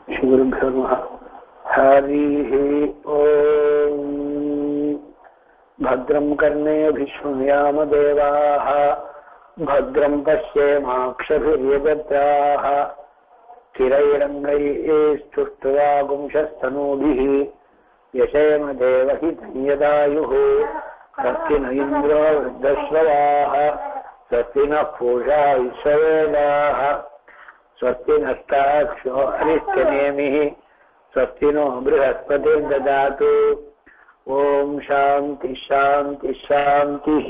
श्रीगुरुभ्यो नमः हरिः ॐ भद्रं कर्णेऽभिष्णुयामदेवाः भद्रं पश्येमाक्षभिर्यजत्राः स्थिरैरङ्गैः स्तुष्ट्वागुंशस्तनूभिः यशेम देवहितं यदायुः स्वस्ति न इन्द्रो वृद्धश्रवाः स्वस्ति नः पूषा विश्ववेदाः स्वस्ति नष्टाक्षो हरिश्चनेमिः स्वस्ति नो बृहस्पतिर्ददातु ॐ शान्ति शान्ति शान्तिः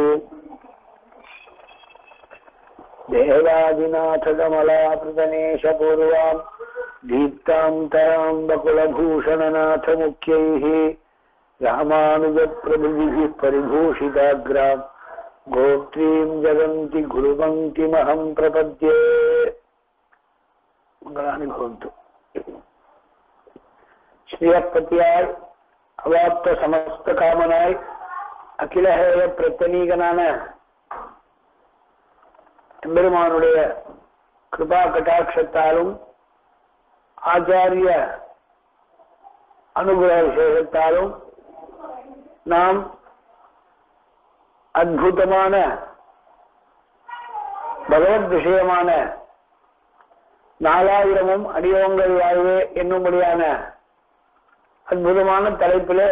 देवादिनाथकमलापृतनेशपूर्वाम् दीप्तान्तराम् बकुलभूषणनाथमुख्यैः रामानुजप्रभृतिभिः परिभूषिताग्राम् गोत्रीम् जगन्ति गुरुपङ्क्तिमहम् प्रपद्ये மங்களானி பவந்து ஸ்ரீயப்பத்தியாய் அவாப்த சமஸ்த காமனாய் அகிலஹேய பிரத்தனீகனான எம்பெருமானுடைய கிருபா கட்டாட்சத்தாலும் ஆச்சாரிய அனுகிரக விசேஷத்தாலும் நாம் அற்புதமான பகவத் விஷயமான நாலாயிரமும் அடியோங்கள் வாழ்வே என்னும்படியான அற்புதமான தலைப்பிலே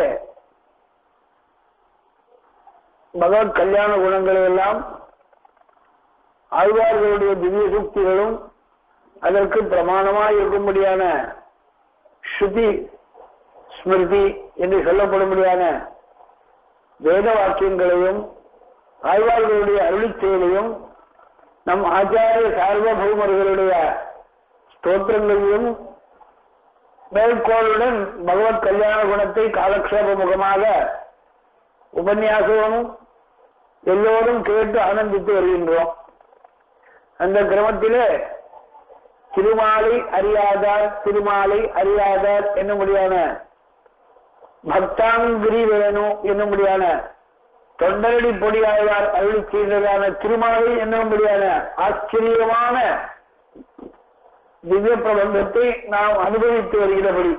பகவத் கல்யாண குணங்களை எல்லாம் ஆழ்வார்களுடைய திவ்ய சுக்திகளும் அதற்கு பிரமாணமாய் இருக்கும்படியான ஸ்ருதி ஸ்மிருதி என்று சொல்லப்படும்படியான வேத வாக்கியங்களையும் ஆழ்வார்களுடைய அருளிச் செயலையும் நம் ஆச்சாரிய சார்வபௌமர்களுடைய ஸ்தோத்திரங்களையும் மேற்கோளுடன் பகவத் கல்யாண குணத்தை காலக்ஷேப முகமாக உபன்யாசமும் எல்லோரும் கேட்டு ஆனந்தித்து வருகின்றோம் அந்த கிரமத்திலே திருமாலை அறியாதார் திருமாலை அறியாதார் என்னும்படியான பக்தாங்கிரி வேணு என்னும்படியான தொண்டரடி பொடியாழ்வார் அருளி செய்ததான திருமாலை என்னும்படியான ஆச்சரியமான திவ்ய பிரபந்தத்தை நாம் அனுபவித்து வருகிறபடி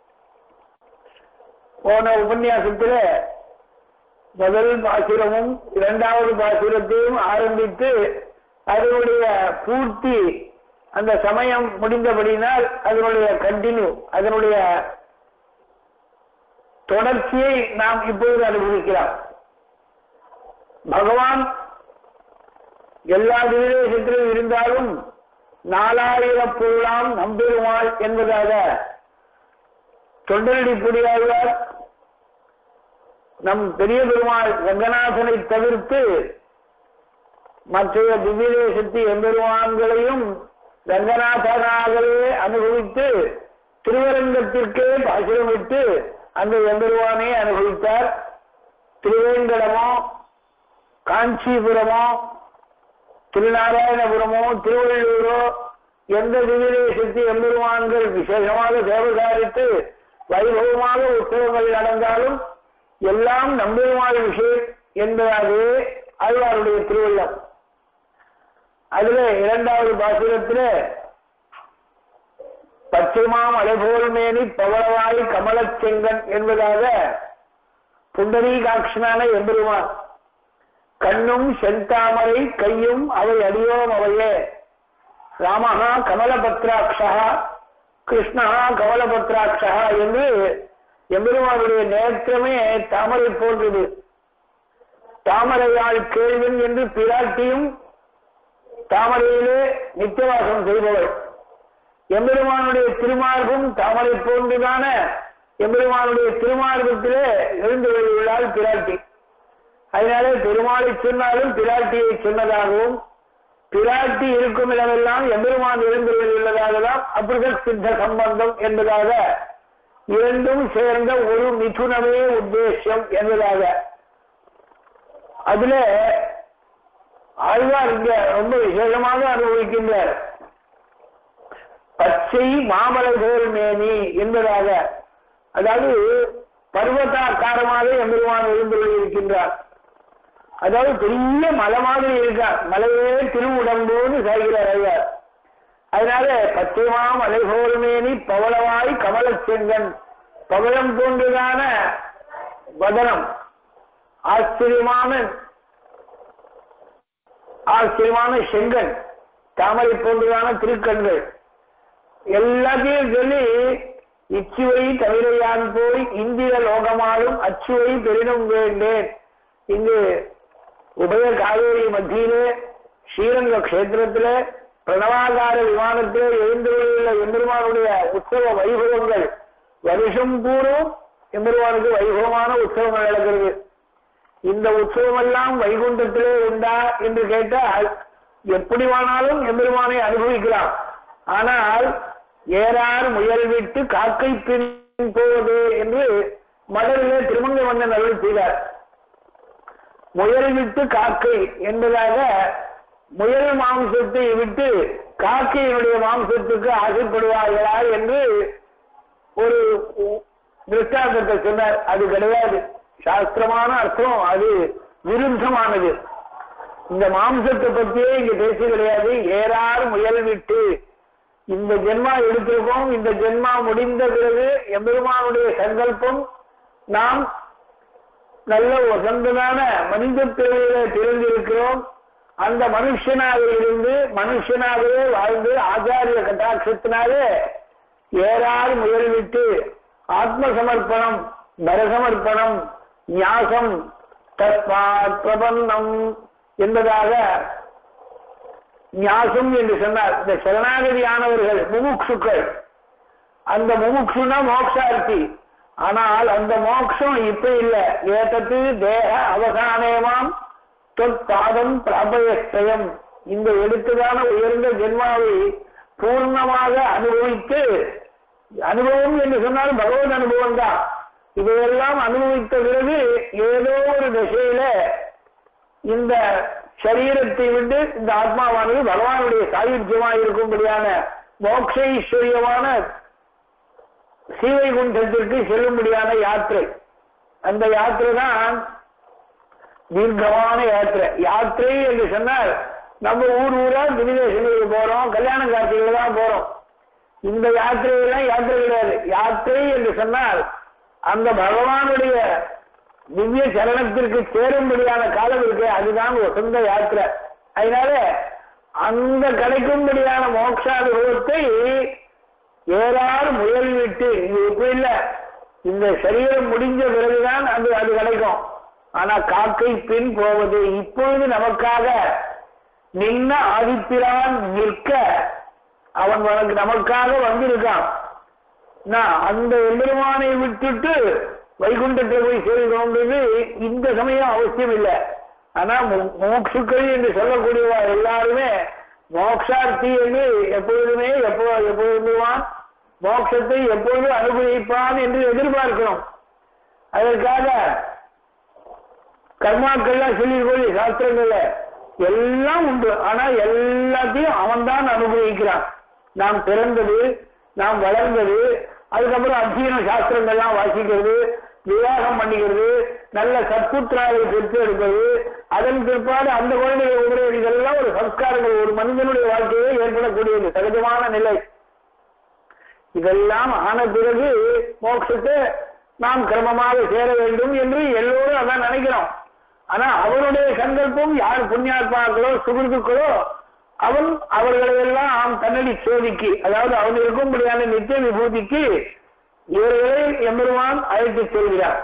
போன உபன்யாசத்தில் முதல் பாசுரமும் இரண்டாவது பாசுரத்தையும் ஆரம்பித்து அதனுடைய பூர்த்தி அந்த சமயம் முடிந்தபடினால் அதனுடைய கண்டினியூ அதனுடைய தொடர்ச்சியை நாம் இப்பொழுது அனுபவிக்கலாம் பகவான் எல்லா திவிதேசத்திலும் இருந்தாலும் நாலாயிரம் பொருளாம் நம்பெருமாள் என்பதாக தொண்டரடி புடியாழ்வார் நம் பெரிய பெருமாள் ரங்கநாதனை தவிர்த்து மற்ற திவ்யதேசத்து எம்பெருமான்களையும் ரங்கநாதனாகவே அனுபவித்து திருவரங்கத்திற்கே பாசுரமிட்டு அந்த எம்பெருவானை அனுபவித்தார் திருவேங்கடமோ காஞ்சிபுரமோ திருநாராயணபுரமோ திருவள்ளூரோ எந்த திவ்யதேசத்து எம்பெருமான்கள் விசேஷமாக சேவகாரித்து வைபவமாக உற்சவங்கள் நடந்தாலும் எல்லாம் நம்பெருமாள் விஷயம் என்பதாகவே ஆழ்வாருடைய திருவள்ளம் அதுல இரண்டாவது பாசுரத்தில் பச்சைமாம் அலைபோல் மேனி பவளவாய் கமலச் செங்கன் என்பதாக புண்டரீகாட்சனான எம்பெருமான் கண்ணும் செந்தாமரை கையும் அவை அடியோம் அவையே ராமஹா கமலபத்ராட்சா கிருஷ்ணஹா கமலபத்ராட்சா என்று எம்பெருமானுடைய நேற்றமே தாமரை போன்றது தாமரையாள் கேள்வன் என்று பிராட்டியும் தாமரையிலே நித்தியவாசம் செய்பவள் எம்பெருமானுடைய திருமார்பும் தாமரை போன்றுதான எம்பெருமானுடைய திருமார்பத்திலே எழுந்து உள்ளாள் பிராட்டி அதனாலே பெருமாளை சொன்னாலும் பிராட்டியை சொன்னதாகவும் பிராட்டி இருக்கும் இடமெல்லாம் எம்பெருமான் எழுந்துள்ளதாகலாம் அப்படிதான் சித்த சம்பந்தம் என்பதாக இரண்டும் சேர்ந்த ஒரு மிதுனமே உத்தேசம் என்பதாக அதுல ஆழ்வார் இங்க ரொம்ப விசேஷமாக அனுபவிக்கின்றார் பச்சை மாமலை போல் மேனி என்பதாக அதாவது பர்வதாக்காரமாக எம்பெருமான் எழுந்துள்ள இருக்கின்றார் அதாவது பெரிய மலை மாதிரி இருக்கார் மலையே திருவுடம்போடு சாய்கிறார் ஐயார் அதனால பச்சைமாம் அலைகோருமேனி பவளவாய் கமலச் செங்கன் பவளம் போன்றதான வதனம் ஆச்சரியமான ஆச்சரியமான செங்கன் தாமரை போன்றதான திருக்கண்கள் எல்லாத்தையும் சொல்லி இச்சுவை தவிரையான் போய் இந்திர லோகமாலும் அச்சுவை பெரினும் வேண்டேன் இங்கு உபய காவேரி மத்தியிலே ஸ்ரீரங்க கஷேத்திரத்திலே பிரணவாகார விமானத்திலே எழுந்துள்ள எம்பெருமானுடைய உற்சவ வைபவங்கள் வருஷம் கூறும் எம்பெருமானுக்கு வைபவமான உற்சவங்கள் நடக்கிறது இந்த உற்சவம் எல்லாம் வைகுண்டத்திலே உண்டா என்று கேட்டால் எப்படி வேணாலும் எம்பெருமானை அனுபவிக்கலாம் ஆனால் ஏறார் முயல் விட்டு காக்கை பின் போவது என்று மடலிலே திருமங்கை மன்னன் அருள் செய்தார் முயல் விட்டு காக்கை என்பதாக முயல் மாம்சத்தை விட்டு காக்கையினுடைய மாம்சத்துக்கு ஆசைப்படுவார்களா என்று ஒரு திருஷ்டாந்தத்தை சொன்னார் அது கிடையாது சாஸ்திரமான அர்த்தம் அது விருத்தமானது இந்த மாம்சத்தை பத்தியே இங்க பேச கிடையாது ஏறார் முயல் விட்டு இந்த ஜென்மா எடுத்திருக்கோம் இந்த ஜென்மா முடிந்த பிறகு எம்பெருமானுடைய சங்கல்பம் நாம் நல்ல வசந்ததான மனித பிறவியில பிறந்திருக்கிறோம் அந்த மனுஷனாக இருந்து மனுஷனாகவே வாழ்ந்து ஆச்சாரிய கட்டாட்சத்தினாலே ஏறார் முயல் விட்டு ஆத்ம சமர்ப்பணம் பரசமர்ப்பணம் ஞாசம் தஸ்மாத் பிரபன்னம் என்பதாக ஞாசம் என்று சொன்னார் இந்த சரணாகதியானவர்கள் முமுட்சுக்கள் அந்த முமுட்சுனா மோக்ஷார்த்தி ஆனால் அந்த மோட்சம் இப்ப இல்ல ஏதத்து தேக அவசானேமாம் தொற்பாதம் பிராபயஸ்தயம் இந்த எடுத்ததான உயர்ந்த ஜென்மாவை பூர்ணமாக அனுபவித்து அனுபவம் என்று சொன்னால் பகவத் அனுபவம் தான் இதையெல்லாம் அனுபவித்த பிறகு ஏதோ ஒரு திசையில இந்த சரீரத்தை விட்டு இந்த ஆத்மாவானது பகவானுடைய சாயுத்தியமாக இருக்கும்படியான மோட்ச ஐஸ்வர்யமான சீவைகுண்டத்திற்கு செல்லும்படியான யாத்திரை அந்த யாத்திரை தான் தீர்க்கமான யாத்திரை யாத்திரை என்று சொன்னால் நம்ம ஊர் ஊரா திவிதேசங்களுக்கு போறோம் கல்யாண காட்சிகள் தான் போறோம் இந்த யாத்திரையெல்லாம் யாத்திரை கிடையாது யாத்திரை என்று சொன்னால் அந்த பகவானுடைய திவ்ய சரணத்திற்கு சேரும்படியான காலம் இருக்கு அதுதான் வசந்த யாத்திரை அதனால அந்த கிடைக்கும்படியான மோட்ச அனுபவத்தை ஏறாறு முயல் விட்டு இது இப்ப இல்ல இந்த சரீரம் முடிஞ்ச பிறகுதான் அது அது கிடைக்கும் ஆனா காக்கை பின் போவது இப்பொழுது நமக்காக நின்ன ஆதிப்பிரான் நிற்க அவன் உனக்கு நமக்காக வந்திருக்கான் நான் அந்த எம்பெருமானை விட்டுட்டு வைகுண்டத்தை போய் சேர்க்கணுன்றது இந்த சமயம் அவசியம் இல்லை ஆனா மோக்ஷுக்கள் என்று சொல்லக்கூடியவா எல்லாருமே மோக்ஷார்த்தி என்று எப்பொழுதுமே எப்போ எப்பொழுதுவான் மோட்சத்தை எப்பொழுது அனுபவிப்பான் என்று எதிர்பார்க்கிறோம் அதற்காக கர்மாக்கள்லாம் சொல்லியிருக்கோம் சாஸ்திரங்கள்ல எல்லாம் உண்டு ஆனா எல்லாத்தையும் அவன்தான் அனுபவிக்கிறான் நாம் பிறந்தது நாம் வளர்ந்தது அதுக்கப்புறம் அத்தியன சாஸ்திரங்கள்லாம் வாசிக்கிறது விவாகம் பண்ணிக்கிறது நல்ல சத்புத்திராவை பெற்று எடுப்பது அதன் பிற்பாடு அந்த குழந்தைகளை உபயோகம் இதெல்லாம் ஒரு சம்ஸ்காரங்கள் ஒரு மனிதனுடைய வாழ்க்கையே ஏற்படக்கூடியது சகஜமான நிலை இதெல்லாம் ஆன பிறகு மோட்சத்தை நாம் கிரமமாக சேர வேண்டும் என்று எல்லோரும் அதான் நினைக்கிறோம் ஆனா அவனுடைய சங்கல்பம் யார் புண்ணியாத்மாக்களோ சுகிருத்துக்களோ அவன் அவர்களை எல்லாம் தன்னடி சோதிக்கு அதாவது அவன் இருக்கும்படியான நித்திய விபூதிக்கு இவர்களை எம்பெருமான் அழைத்து செல்கிறார்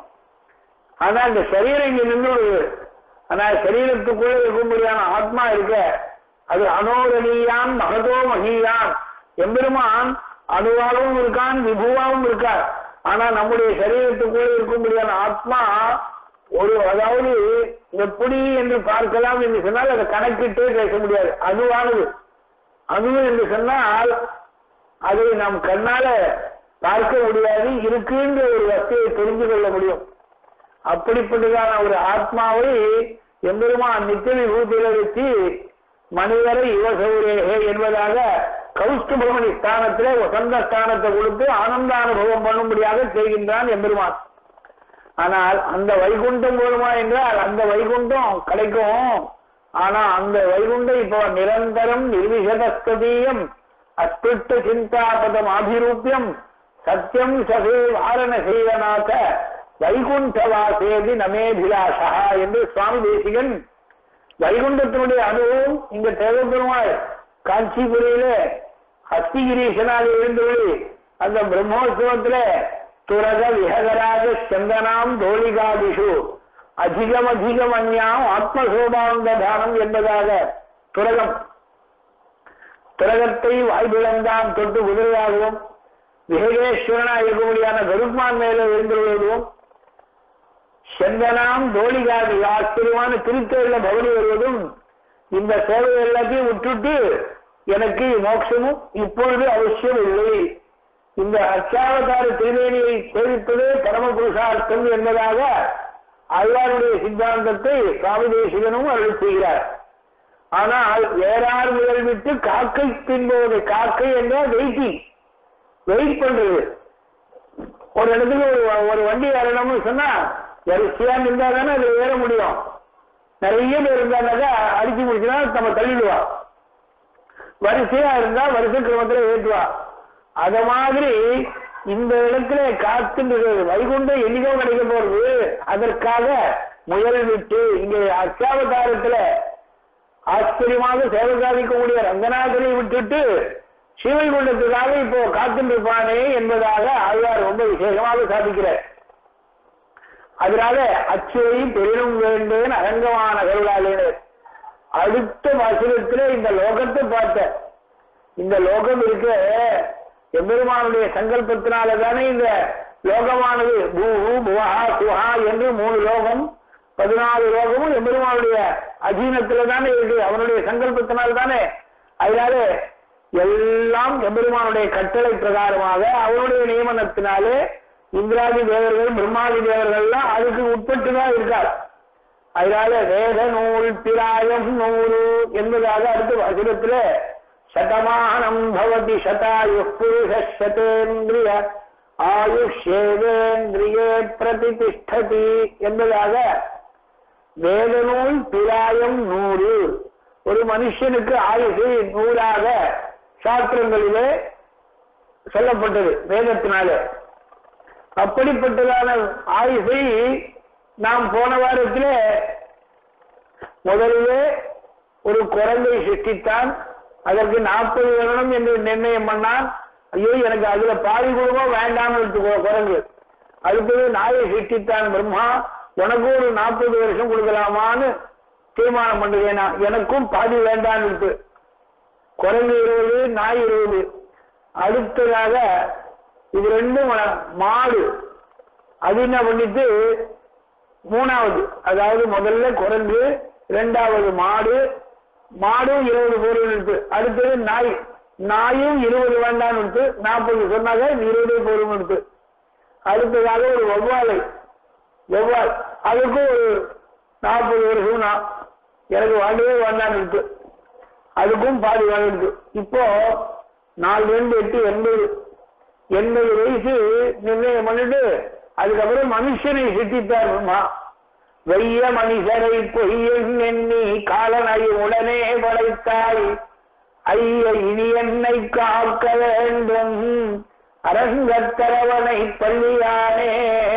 ஆனா இந்த சரீரம் இங்க நின்று ஆனா சரீரத்துக்குள்ள இருக்கும்படியான ஆத்மா இருக்க அது அனோரணியான் மகதோ மகியான் எம்பெருமான் அணுவாகவும் இருக்கான் விபுவாகவும் இருக்கார் ஆனா நம்முடைய சரீரத்துக்குள்ள இருக்கும்படியான ஆத்மா ஒரு அதாவது எப்படி என்று பார்க்கலாம் என்று சொன்னால் அதை கணக்கிட்டே பேச முடியாது அதுவானது அணு என்று சொன்னால் அதை நாம் கண்ணால பார்க்க முடியாது இருக்குன்ற ஒரு வசதியை தெரிந்து கொள்ள முடியும் அப்படிப்பட்டதான ஒரு ஆத்மாவை எம்பெருமான் நித்திய விபூதியில வச்சு மனிதரை யுவசௌரேகே என்பதாக கௌஸ்துபமணி ஸ்தானத்திலே வசந்த ஸ்தானத்தை கொடுத்து ஆனந்த அனுபவம் பண்ணும்படியாக செய்கின்றான் எம்பெருமான் ஆனால் அந்த வைகுண்டம் போதுமா என்றால் அந்த வைகுண்டம் கிடைக்கும் ஆனா அந்த வைகுண்டம் இப்போ நிரந்தரம் நிர்விசதஸ்தீயம் அஸ்பிருஷ்ட சிந்தாபதம் அபிரூபியம் சத்தியம் சகே வாரண செய்வனாக வைகுண்டவாசேதி நமேபிலாஷா என்று சுவாமி தேசிகன் வைகுண்டத்தினுடைய அனுபவம் இங்க தேவபெருமாள் காஞ்சிபுரியில ஹஸ்திகிரீஷனாக எழுந்துள்ளி அந்த பிரம்மோத்சவத்தில துரக விஹகராஜ சந்தனாம் தோழிகாதிஷு அதிகம் அதிகம் அந்யாம் ஆத்மசோபானந்த தானம் என்பதாக துரகம் துரகத்தை வாய்பிழந்தான் தொட்டு குதிரையாகவும் விஹகேஸ்வரனா இருக்கக்கூடியான கருப்பான் மேல எழுந்துள்ளதும் செந்தனாம் தோழிகாதி ஆச்சரியமான திருத்தேரில் பவனி வருவதும் இந்த சேவை எல்லாத்தையும் விட்டுட்டு எனக்கு மோட்சமும் இப்பொழுது அவசியம் இல்லை இந்த அச்சாவதார திருமேனியை சேவிப்பதே பரம புருஷார்த்தம் என்பதாக ஆழ்வாருடைய சித்தாந்தத்தை சுவாமி தேசிகனும் அருள் செய்கிறார் ஆனால் வேறார் முதல் விட்டு காக்கை தின்போது காக்கை என்றால் வெயிட்டிங் வெயிட் பண்றது ஒரு இடத்துக்கு ஒரு ஒரு வண்டி வரணும்னு சொன்னா வரிசையா இருந்தா தானே அது ஏற முடியும் நிறைய பேர் இருந்தாங்கன்னாக்கா அடிச்சு முடிச்சுனா நம்ம தள்ளிடுவா வரிசையா இருந்தா வரிசை கிரமத்துல ஏற்றுவா அத மாதிரி இந்த இடத்துல காத்துன்றது வைகுண்டம் என்னைக்கோ கிடைக்க போறது அதற்காக முயல் விட்டு இங்கே அச்சாவதாரத்துல ஆச்சரியமாக சேவை சாதிக்கக்கூடிய ரங்கநாதனை விட்டுட்டு சிவைகுண்டத்துக்காக இப்போ காத்துருப்பானே என்பதாக ஆழ்வார் ரொம்ப விசேஷமாக சாதிக்கிறார் அதனால அச்சுவை பெரினும் வேண்டேன் அரங்கமான கருளாளேனர் அடுத்த வசனத்துல இந்த லோகத்தை பார்த்த இந்த லோகம் இருக்க எம்பெருமானுடைய சங்கல்பத்தினால தானே இந்த லோகமானது பூஹு புவஹா சுஹா என்று மூணு லோகம் பதினாலு லோகமும் எம்பெருமானுடைய அதீனத்துல தானே இருக்கு அவனுடைய சங்கல்பத்தினால் தானே அதனால எல்லாம் எம்பெருமானுடைய கட்டளை பிரகாரமாக அவனுடைய நியமனத்தினாலே இந்திராதி தேவர்கள் பிரம்மாதி தேவர்கள்லாம் அதுக்கு உட்பட்டு தான் இருக்கார் அதனால வேத நூல் பிராயம் நூறு என்பதாக அடுத்த வசனத்துல சதமானம் பவதி சதாயு புருஷ சதேந்திரிய ஆயுஷேவேந்திரியே பிரதிஷ்டதி என்பதாக வேத நூல் பிராயம் நூறு ஒரு மனுஷனுக்கு ஆயுசு நூறாக சாஸ்திரங்களிலே சொல்லப்பட்டது வேதத்தினாலே அப்படிப்பட்டதான ஆயுசை நாம் போன வாரத்திலே முதலிலே ஒரு குரங்கை சிருஷ்டித்தான் அதற்கு நாற்பது வருடம் என்று நிர்ணயம் பண்ணான் ஐயோ எனக்கு அதுல பாதி குடும்பம் வேண்டாம்னு குரங்கு அடுத்தது நாயை சிருஷ்டித்தான் பிரம்மா உனக்கும் ஒரு நாற்பது வருஷம் கொடுக்கலாமான்னு தீர்மானம் பண்ணுவேன் நான். எனக்கும் பாதி வேண்டான்னு இருக்கு குரங்கு இருபது நாய் இருபது அடுத்ததாக இது ரெண்டும் மாடு அது என்ன பண்ணிட்டு மூணாவது அதாவது முதல்ல குரங்கு இரண்டாவது மாடு மாடும் இருபது பொருள் இருக்கு அடுத்தது நாய் நாயும் இருபது வேண்டாம்னு இருக்கு நாற்பது சொன்னாங்க இருபது பொருள் இருக்கு அடுத்ததாக ஒரு வௌவாலை வௌவால் அதுக்கும் ஒரு நாற்பது வருஷம் நான் எனக்கு வாங்கவே வேண்டாம்னு இருக்கு அதுக்கும் பாதி வேலை இருக்கு இப்போ நாலு ரெண்டு எட்டு எண்பது எண்பது வயசு நிர்ணயம் பண்ணிட்டு அதுக்கப்புறம் மனுஷனை சிட்டித்தார் பிரம்மா வெய்ய மனிதரை பொய்யன் எண்ணி காலனை உடனே படைத்தாய் ஐய இனி என்னை காக்க வேண்டும் அரங்கத்தரவனை பள்ளியானே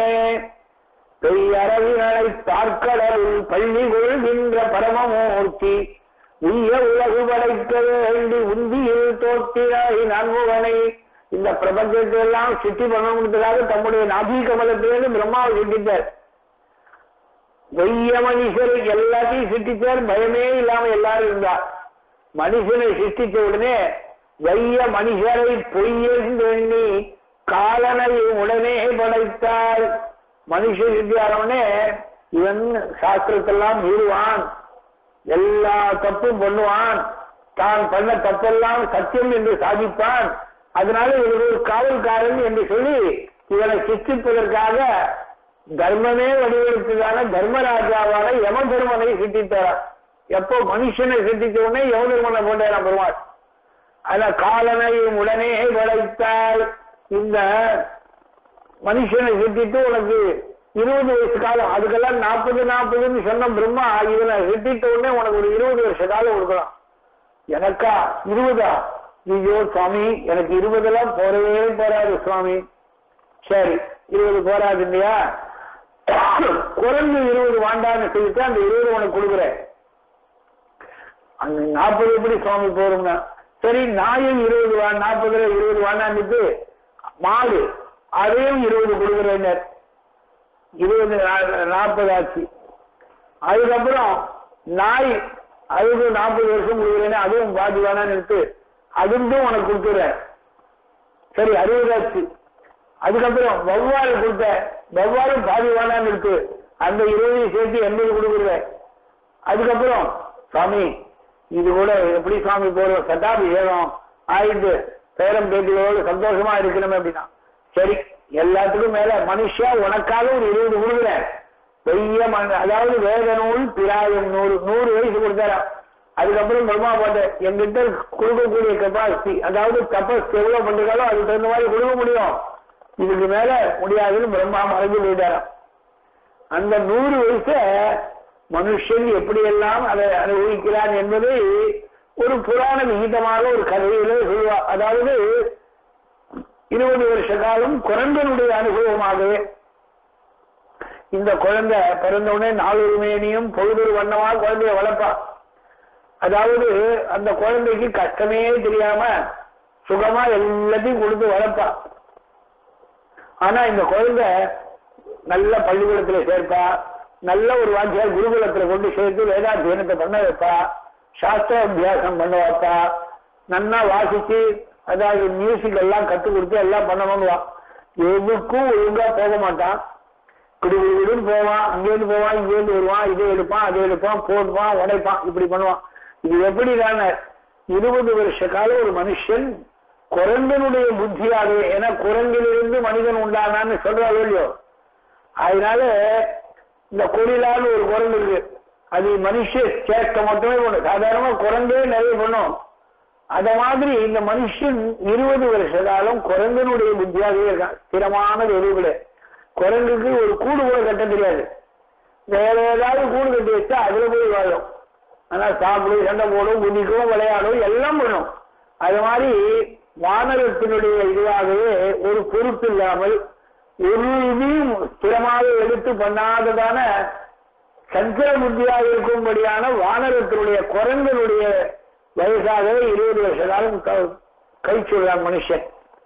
பெய்யரவிகளை பார்க்கடலில் பள்ளி கொள்கின்ற பரமமூர்த்தி உய்ய உலகு படைக்க வேண்டி உந்தியில் தோற்றினாய் நன்முகனை இந்த பிரபஞ்சத்தை எல்லாம் சுத்தி பண்ணணுன்றதுக்காக தம்முடைய நாபி கமலத்திலிருந்து பிரம்மாவை சிட்டித்தார் வெய்ய மனுஷர் எல்லாத்தையும் சிட்டிச்சார் பயமே இல்லாம எல்லாரும் இருந்தார் மனுஷனை சிருஷ்டிச்ச உடனே வைய மனுஷரை பொய்யென்று எண்ணி காலனை உடனே படைத்தாள் மனுஷ சித்தியானவனே இவன் சாஸ்திரத்தெல்லாம் மீறுவான் எல்லா தப்பும் பண்ணுவான் தான் பண்ண தப்பெல்லாம் சத்தியம் என்று சாதிப்பான் அதனால இவர் ஒரு காவல்காரன் என்று சொல்லி இவனை சித்திப்பதற்காக தர்மமே வடிவெடுத்ததான தர்மராஜாவான யம தர்மனை சித்தித்தாராம் எப்போ மனுஷனை சித்திச்ச உடனே யம தர்மனை கொண்டாராம் பெருமாள் ஆனா காலனை உடனே படைத்தால் இந்த மனுஷனை சித்திட்டு உனக்கு இருபது வயசு காலம் அதுக்கெல்லாம் நாற்பது நாற்பதுன்னு சொன்ன பிரம்மா இவனை சித்திட்ட உடனே உனக்கு ஒரு இருபது வருஷ காலம் கொடுக்கலாம் எனக்கா இருபதா ஐயோ சுவாமி எனக்கு இருபதெல்லாம் போறவே போறாது சுவாமி சரி இருபது போறாது இல்லையா குறைஞ்சு இருபது வாண்டான்னு சொல்லிட்டு அந்த இருபது உனக்கு கொடுக்குறேன் அந்த நாற்பது எப்படி சுவாமி போறோம்னா சரி நாயும் இருபது வா நாற்பதுல இருபது வாண்டாந்துட்டு மாடு அதையும் இருபது கொடுக்குறேன் இருபது நா- நாற்பது ஆச்சு அதுக்கப்புறம் நாய் அதுக்கு நாற்பது வருஷம் கொடுக்குறேன்னு அதுவும் பாதி வேணான்னு எடுத்து அதுக்கும் உனக்கு கொடுத்துறேன் சரி அறுபது ஆச்சு அதுக்கப்புறம் வவ்வாறு கொடுத்த வவ்வாறும் பாதி வேணான்னு இருக்கு அந்த இருபதையும் சேர்த்து எண்பது கொடுக்குறேன் அதுக்கப்புறம் சாமி இது கூட எப்படி சாமி போறோம் சட்டாபிஷேகம் ஆயிட்டு பேரம் பேட்டிகளோடு சந்தோஷமா இருக்கணும் அப்படின்னா சரி எல்லாத்துக்கும் மேல மனுஷா உனக்காக ஒரு இருபது கொடுக்குறேன் பெரிய மன அதாவது வேத நூல் பிராயம் நூறு நூறு வயசு கொடுத்தாராம் அதுக்கப்புறம் பிரம்மா போட்ட எங்கிட்ட கொடுக்கக்கூடிய கெப்பாசிட்டி அதாவது தபஸ் எவ்வளவு பண்றாலோ அதுக்கு தகுந்த மாதிரி கொடுக்க முடியும் இதுக்கு மேல முடியாதுன்னு பிரம்மா மறைஞ்சு போயிட்டாராம் அந்த நூறு வயச மனுஷன் எப்படியெல்லாம் அதை அனுபவிக்கிறான் என்பதை ஒரு புராண விகிதமாக ஒரு கதையிலே சொல்லுவா அதாவது இருபது வருஷ காலம் குரங்கனுடைய அனுபவமாகவே இந்த குழந்தை பிறந்த உடனே நாலொரு மேனியும் பொழுதொரு வண்ணமா குழந்தைய வளர்ப்பா அதாவது அந்த குழந்தைக்கு கஷ்டமே தெரியாம சுகமா எல்லாத்தையும் கொடுத்து வளர்ப்பா ஆனா இந்த குழந்தை நல்ல பள்ளிக்கூடத்துல சேர்ப்பா நல்ல ஒரு வாத்தியார் குருகுலத்துல கொண்டு சேர்த்து வேதாத்தியனத்தை பண்ண வைப்பா சாஸ்திர அபியாசம் பண்ண வைப்பா நன்னா வாசிச்சு அதாவது மியூசிக் எல்லாம் கற்றுக் கொடுத்து எல்லாம் பண்ணணும்வா எதுக்கும் ஒழுங்கா போக மாட்டான் கிடுகிடுன்னு போவான் அங்கேருந்து போவான் இங்கேருந்து வருவான் இதை எடுப்பான் அதை எடுப்பான் போடுவான் உடைப்பான் இப்படி பண்ணுவான் இது எப்படி தானே இருபது வருஷ காலம் ஒரு மனுஷன் குரங்கனுடைய புத்தியாகவே ஏன்னா குரங்கிலிருந்து மனிதன் உண்டானான்னு சொல்றாங்க இல்லையோ அதனால இந்த கொடிலான்னு ஒரு குரங்கு இருக்கு அது மனுஷ சேஷ்ட மட்டுமே பண்ணும் சாதாரணமா குரங்கே நிறைய பண்ணும் அத மாதிரி இந்த மனுஷன் இருபது வருஷ காலம் குரங்கனுடைய புத்தியாகவே இருக்கான் ஸ்திரமானது எதுவுல குரங்குக்கு ஒரு கூடு கூட கட்ட தெரியாது வேற ஏதாவது கூடு கட்டி வச்சா அதுல போய் வாழும் ஆனா சாப்பிடும் சண்டை போடும் குதிக்கும் விளையாடும் எல்லாம் பண்ணும் அது மாதிரி வானரத்தினுடைய இதுவாகவே ஒரு பொறுப்பு இல்லாமல் ஒரு இதையும் ஸ்திரமாக எடுத்து பண்ணாததான சஞ்சல புத்தியாக இருக்கும்படியான வானரத்தினுடைய குரங்கனுடைய வயசாகவே இருபது வருஷ காலம் க- கழிச்சுள்ளான் மனுஷன்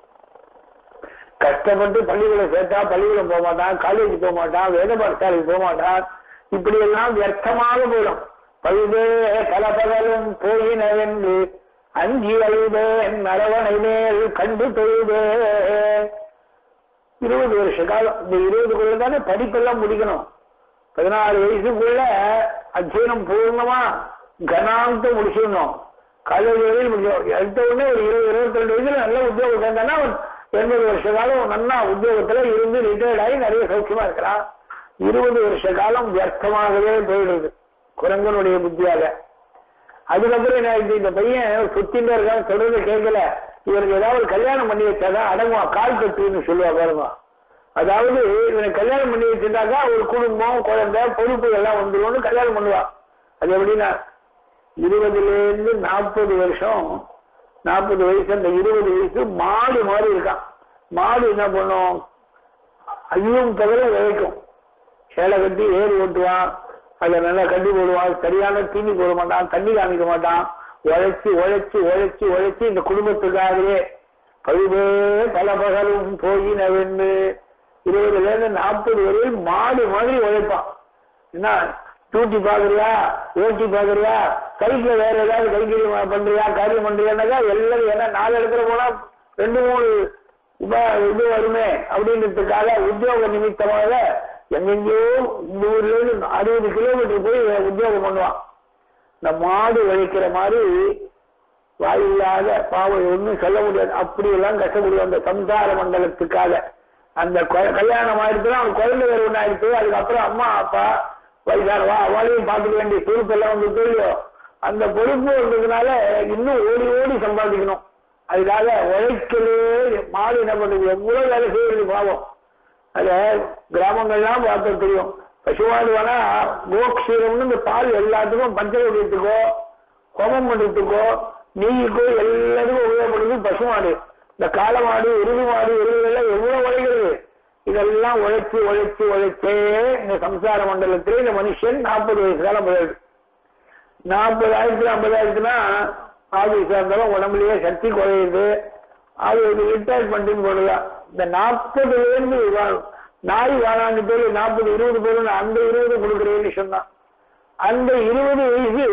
கஷ்டப்பட்டு பள்ளிக்கூடம் சேர்த்தா பள்ளிக்கூடம் போக மாட்டான் காலேஜ் போக மாட்டான் வேத பாடசாலைக்கு போக மாட்டான் இப்படி எல்லாம் வியர்த்தமாக போயிடும் பழுதே கலபகலும் போயினவென்று அஞ்சி அழுதேன் நரவணை மேல் கண்டு தொழுதே இருபது வருஷ காலம் இந்த இருபதுக்குள்ள தானே படிப்பெல்லாம் முடிக்கணும் பதினாறு வயசுக்குள்ள அத்தியனம் பூர்ணமா கனாந்தம் முடிச்சிடணும் காலேஜ் வரையில் முடியும் எடுத்த உடனே ஒரு இருபது இருபத்தி ரெண்டு வயசுல நல்ல உத்தியோகம் சேர்ந்தானா அவன் எண்பது வருஷ காலம் நல்லா உத்தியோகத்துல இருந்து ரிட்டையர்ட் ஆகி நிறைய சௌக்கியமா இருக்கிறான் இருபது வருஷ காலம் வியர்த்தமாகவே போயிடுது குரங்கனுடைய புத்தியாக அதுக்கப்புறம் என்ன ஆயிடுச்சு இந்த பையன் சுத்தின்னு இருக்கான்னு சொல்றது கேட்கல இவனுக்கு ஏதாவது ஒரு கல்யாணம் பண்ணி வச்சாதான் அடங்குவான் கால் கட்டுன்னு சொல்லுவா பாருங்க அதாவது இவனுக்கு கல்யாணம் பண்ணி வச்சிருந்தாக்கா ஒரு குடும்பம் குழந்தை பொறுப்பு எல்லாம் வந்துரும்னு கல்யாணம் பண்ணுவா அது எப்படின்னா இருபதுல இருந்து நாற்பது வருஷம் நாற்பது வயசு அந்த இருபது வயசு மாடு மாதிரி இருக்கான் மாடு என்ன பண்ணும் ஐயும் தவிர விளைக்கும் சேலை கட்டி ஏறு ஓட்டுவான் அதை நல்லா கட்டி போடுவான் சரியான தீனி போட மாட்டான் தண்ணி காமிக்க மாட்டான் உழைச்சி உழைச்சி உழைச்சி உழைச்சி இந்த குடும்பத்துக்காகவே பழுவே பல பகலும் போய் நவென்று இருபதுல இருந்து நாற்பது வரையில் மாடு மாதிரி உழைப்பான் என்ன டூட்டி பாக்குறியா ஓட்டி பாக்குறியா கைக்குல வேற ஏதாவது கைக்கறி பண்றியா காரியம் பண்றியானாக்கா எல்லாம் ஏன்னா நாலு இடத்துல போனா ரெண்டு மூணு இப்ப இது வருமே அப்படின்றதுக்காக உத்தியோக நிமித்தமாக எங்கெங்கேயோ இந்த ஊர்ல இருந்து அறுபது கிலோமீட்டர் போய் உத்தியோகம் பண்ணுவான் இந்த மாடு வளைக்கிற மாதிரி வாயில்லாத பாவம் ஒன்றும் சொல்ல முடியாது அப்படியெல்லாம் கஷ்டப்படுவோம் அந்த சம்சார மண்டலத்துக்காக அந்த கொ- கல்யாணம் ஆயிடுச்சுன்னா அவன் குழந்தை வேறு ஒன்று ஆயிடுச்சு அதுக்கப்புறம் அம்மா அப்பா வயசானவா அவளையும் பார்த்துக்க வேண்டிய பொறுப்பெல்லாம் வந்து தெரியும் அந்த பொறுப்பு வந்ததுனால இன்னும் ஓடி ஓடி சம்பாதிக்கணும் அதுக்காக உழைக்கலே மாடு என்ன பண்ணுது எவ்வளவு வேலை செய்யறது பாவம் அத கிராமங்கள்லாம் பார்த்து தெரியும் பசுமாடு வேணா கோக்ஷீரம்னு இந்த பால் எல்லாத்துக்கும் பஞ்சகவியத்துக்கோ ஹோமம் பண்றதுக்கோ நெய்யுக்கோ எல்லாத்துக்கும் உபயோகப்படுது பசுமாடு இந்த காளமாடு எருது மாடு எருதுகள்லாம் எவ்வளவு உழைக்கிறது இதெல்லாம் உழைச்சு உழைச்சு உழைச்சே இந்த சம்சார மண்டலத்திலே இந்த மனுஷன் நாற்பது வயசு காலம் போயிடுது நாற்பதாயிரத்து ஐம்பதாயிரத்துனா ஆபீஸா இருந்தாலும் உடம்புலயே சக்தி குறையுது அது ஒரு ரிட்டையர்மெண்ட்னு போடுதான் இந்த நாற்பதுல இருந்து வா- நாய் வாழாண்டு பேர் நாற்பது இருபது பேர் அந்த இருபது கொடுக்குறேன்னு சொன்னான் அந்த இருபது வயசு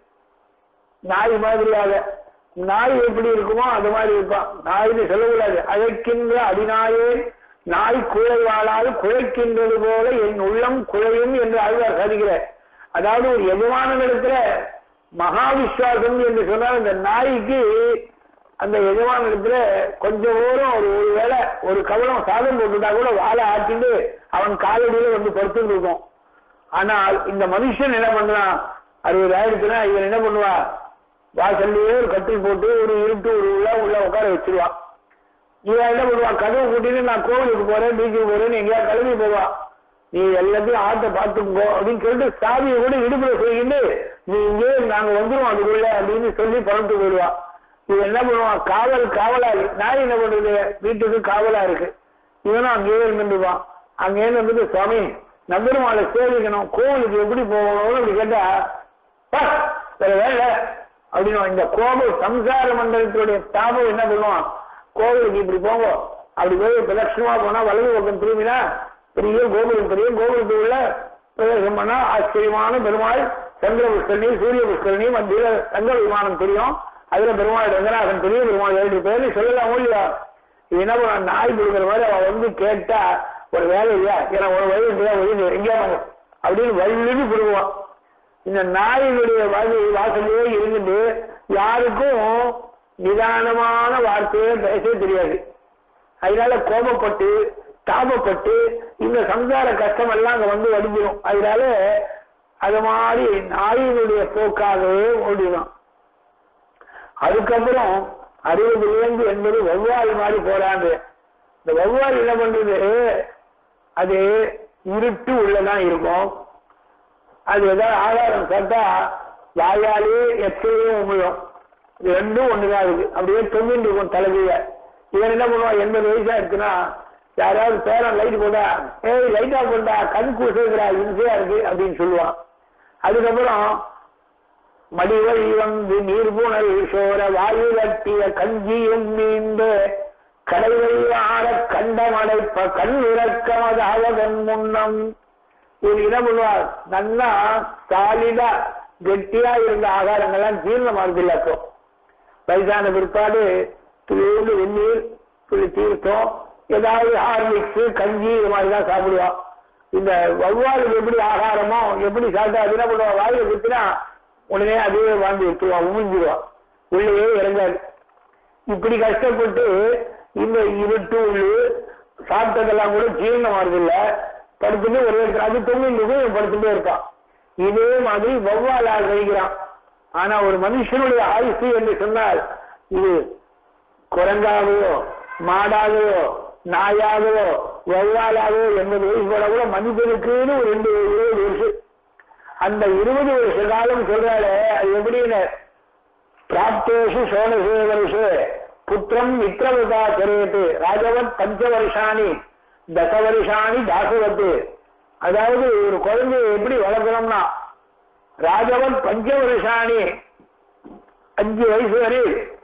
நாய் மாதிரியாக நாய் எப்படி இருக்குமோ அது மாதிரி இருப்பான் நாய்னு சொல்லக்கூடாது அழைக்கின்ற அடிநாயே நாய் குழை வாழாது குழைக்கின்றது போல என் உள்ளம் குழையும் என்று ஆழ்வார் சாதிக்கிறார் அதாவது ஒரு எஜமானனிடத்துல மகாவிஸ்வாசம் என்று சொன்னால் இந்த நாய்க்கு அந்த எஜமானனிடத்துல கொஞ்சம் ஓரம் ஒரு ஒரு வேளை ஒரு கவலம் சாதம் போட்டுட்டா கூட வாழை ஆட்டிட்டு அவன் காலடியில வந்து படுத்துட்டு இருக்கும் ஆனால் இந்த மனுஷன் என்ன பண்றான் அறுபதாயிரத்துனா இவன் என்ன பண்ணுவா வாசல்லையே ஒரு கட்டில் போட்டு ஒரு இருட்டு ஒரு உள்ள உள்ள உட்கார வச்சிருவான் இவன் என்ன பண்ணுவான் கதவு கூட்டிட்டு நான் கோவிலுக்கு போறேன் பீச்சுக்கு போறேன்னு எங்கேயா கிளம்பி போவான் நீ எல்லாத்தையும் ஆட்டை பார்த்துக்கோ அப்படின்னு சொல்லிட்டு சாவியை கூட இடுப்புல சொல்லிட்டு நீ இங்கே நாங்க வந்துருவோம் அதுக்குள்ள அப்படின்னு சொல்லி புறந்து போயிடுவான் இவன் என்ன பண்ணுவான் காவல் காவலாளி நாய் என்ன பண்றது வீட்டுக்கு காவலா இருக்கு இவனும் அங்கேயே இருந்துருவான் அங்கேயே இருந்துட்டு சுவாமி நம்பெருமாளை சேவிக்கணும் கோவிலுக்கு எப்படி போகணும்னு அப்படி கேட்டா "பா, வேற வேலை அப்படின்னு இந்த கோபம் சம்சார மண்டலத்துடைய தாபம் என்ன பண்ணுவான் கோவிலுக்கு இப்படி போங்க அப்படி போய் பிரதட்சணமா போனா வலது பக்கம் திரும்பினா பெரிய கோபுரம் பெரிய கோபுரத்துக்குள்ள பிரவேசம் பண்ணா ஆச்சரியமான பெருமாள் சந்திர புஷ்கரணி சூரிய புஷ்கரணி மத்தியில தங்க விமானம் தெரியும் அதுல பெருமாள் ரங்கநாதன் பெரிய பெருமாள் ரெண்டு பேரு சொல்லலாம் இல்லையா இது என்ன பண்ண நாய் கொடுக்குற மாதிரி அவன் வந்து கேட்டா ஒரு வேலை இல்லையா ஏன்னா ஒரு வழி இல்லையா வழி எங்கேயா வாங்க அப்படின்னு வள்ளிட்டு கொடுக்குவான் இந்த நாயினுடைய வாசி வாசலையே இருந்துட்டு யாருக்கும் நிதானமான வார்த்தையே பேச தெரியாது அதனால கோபப்பட்டு தாபப்பட்டு இந்த சம்சார கஷ்டம் எல்லாம் அங்க வந்து வடிஞ்சிடும் அதனால அது மாதிரி நாயினுடைய போக்காகவே ஓடிடும் அதுக்கப்புறம் அறுபதுலேருந்து எண்பது வௌவால் மாதிரி போறாங்க இந்த வௌவால் என்ன பண்றது அது இருட்டு உள்ளதான் இருக்கும் அது ஏதாவது ஆகாரம் சாப்பிட்டா வாயாலே எச்சையும் உமிழும் இது ரெண்டும் ஒண்ணுதான் இருக்கு அப்படியே தொங்கிட்டு இருக்கும் தலைவிய இவன் என்ன பண்ணுவான் எண்பது வயசா இருக்குன்னா யாராவது பேரன் லைட் போட்டா ஏய் லைட்டா போட்டா கண் கூசுகிறா இன்சையா இருக்கு அப்படின்னு சொல்லுவான் அதுக்கப்புறம் மடிவழி வந்து நீர்புணல் சோர வாயு கட்டிய கஞ்சியும் மீண்டு கடைவழி ஆற கண்டமடைப்ப கண் இறக்கமதாவதன் முன்னம் இவர் என்ன பண்ணுவார் நல்லா சாலிடா கெட்டியா இருந்த ஆகாரங்கள்லாம் ஜீரணமானது இல்லை அப்போ வயசான பிற்பாடு துளியோடு வெந்நீர் துளி தீர்த்தம் ஏதாவது ஹார்லிக்ஸ் கஞ்சி இது மாதிரி தான் சாப்பிடுவான் இந்த வௌவாலுக்கு எப்படி ஆகாரமோ எப்படி சாப்பிட்டா அது என்ன பண்ணுவான் வாயில குத்தினா உடனே அதுவே வாங்கி விட்டுருவான் உமிஞ்சிருவான் உள்ளேயே இறங்காது இப்படி கஷ்டப்பட்டு இந்த இருட்டு உள்ளு சாப்பிட்டதெல்லாம் கூட ஜீரணமானது இல்லை படுத்துட்டு ஒரு இடத்துல அது தொங்கிட்டு படுத்துட்டே இருப்பான் இதே மாதிரி வௌவாலால் கழிக்கிறான் ஆனா ஒரு மனுஷனுடைய ஆயுசு என்று சொன்னால் இது குரங்காகவோ மாடாகவோ நாயாகவோ வௌவாலாகவோ எண்பது வயசு போல கூட மனிதனுக்குன்னு ஒரு ரெண்டு இருபது வருஷம் அந்த இருபது வருஷ காலம் சொல்றாரு அது எப்படின்னு பிராப்தேஷு சோனசே வருஷே புத்திரம் மித்திரவதா கரேத்து ராஜவத் பஞ்ச வருஷாணி தச வருஷாணி தாசவத்து அதாவது ஒரு குழந்தையை எப்படி வளர்க்கணும்னா ராஜவன் பஞ்ச வருஷாணி அஞ்சு வயசு வரை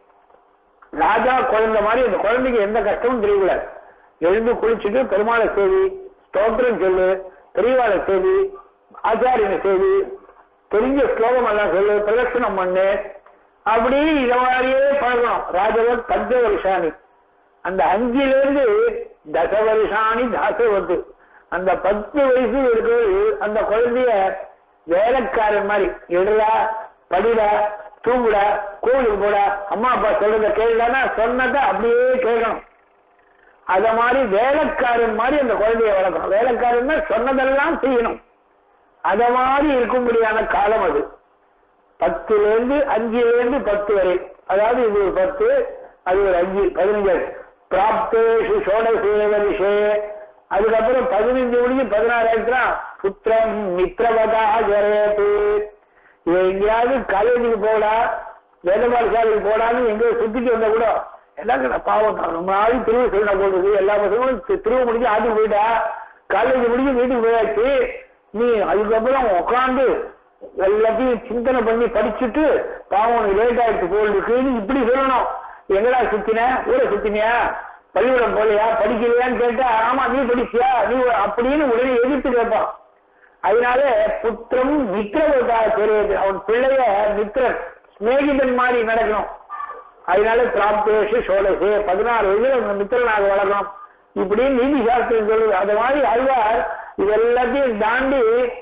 ராஜா குழந்தை மாதிரி அந்த குழந்தைக்கு எந்த கஷ்டமும் தெரியக்கூடாது எழுந்து குளிச்சுட்டு பெருமாளை சேவி ஸ்தோத்திரம் சொல்லு பெரியவாளை சேவி ஆச்சாரியனை சேவி தெரிஞ்ச ஸ்லோகம் எல்லாம் சொல்லு பிரதட்சணம் பண்ணு அப்படி இத மாதிரியே பழகணும் ராஜவன் பஞ்ச வருஷாணி அந்த அஞ்சுல இருந்து தச வருஷாணி தாசவத்து அந்த பத்து வயசு இருக்கிறது அந்த குழந்தைய வேலைக்காரன் மாதிரி எடுடா படிடா தூங்குடா கோவிலுக்கு போடா அம்மா அப்பா சொல்றத கேளுடானா சொன்னதை அப்படியே கேட்கணும் அத மாதிரி வேலைக்காரன் மாதிரி அந்த குழந்தைய வளர்க்கணும் வேலைக்காரன்னா சொன்னதெல்லாம் செய்யணும் அத மாதிரி இருக்கும்படியான காலம் அது பத்துல இருந்து அஞ்சுல இருந்து பத்து வரை அதாவது இது ஒரு பத்து அது ஒரு அஞ்சு பதினஞ்சு பிராப்தேஷு சோடசேவரிஷே அதுக்கப்புறம் பதினஞ்சு முடிஞ்சு பதினாறு ஆயிடுச்சுனா புத்திரம் மித்ரவதா ஜரேத்து எங்கேயாவது காலேஜுக்கு போடா வேதபாலசாலைக்கு போடான்னு எங்கேயோ சுத்திட்டு வந்தா கூட எல்லாம் பாவம் தான் ரொம்ப நாளைக்கு திரும்ப சொல்லிட போடுறது எல்லா பசங்களும் தி- திரும்ப முடிஞ்சு ஆட்டுக்கு போயிட்டா காலேஜ் முடிஞ்சு வீட்டுக்கு போயாச்சு நீ அதுக்கப்புறம் உட்காந்து எல்லாத்தையும் சிந்தனை பண்ணி படிச்சுட்டு பாவம் லேட் ஆயிடுச்சு போல் இப்படி சொல்லணும் எங்கடா சுத்தின ஊரை சுத்தினியா பள்ளிக்கூடம் போலையா படிக்கலையான்னு கேட்டா ஆமா நீ படிச்சியா நீ அப்படின்னு உடனே எதிர்த்து கேட்பான் அதனால புத்திரம் மித்திரவதா தெரியுது அவன் பிள்ளைய மித்திரன் சிநேகிதன் மாதிரி நடக்கணும் அதனால பிராப்தேஷு சோழசு பதினாறு வயசுல அந்த மித்திரனாக வளரணும் இப்படி நீதி சாஸ்திரம் சொல்லுது அது மாதிரி அழ்வார் இது எல்லாத்தையும் தாண்டி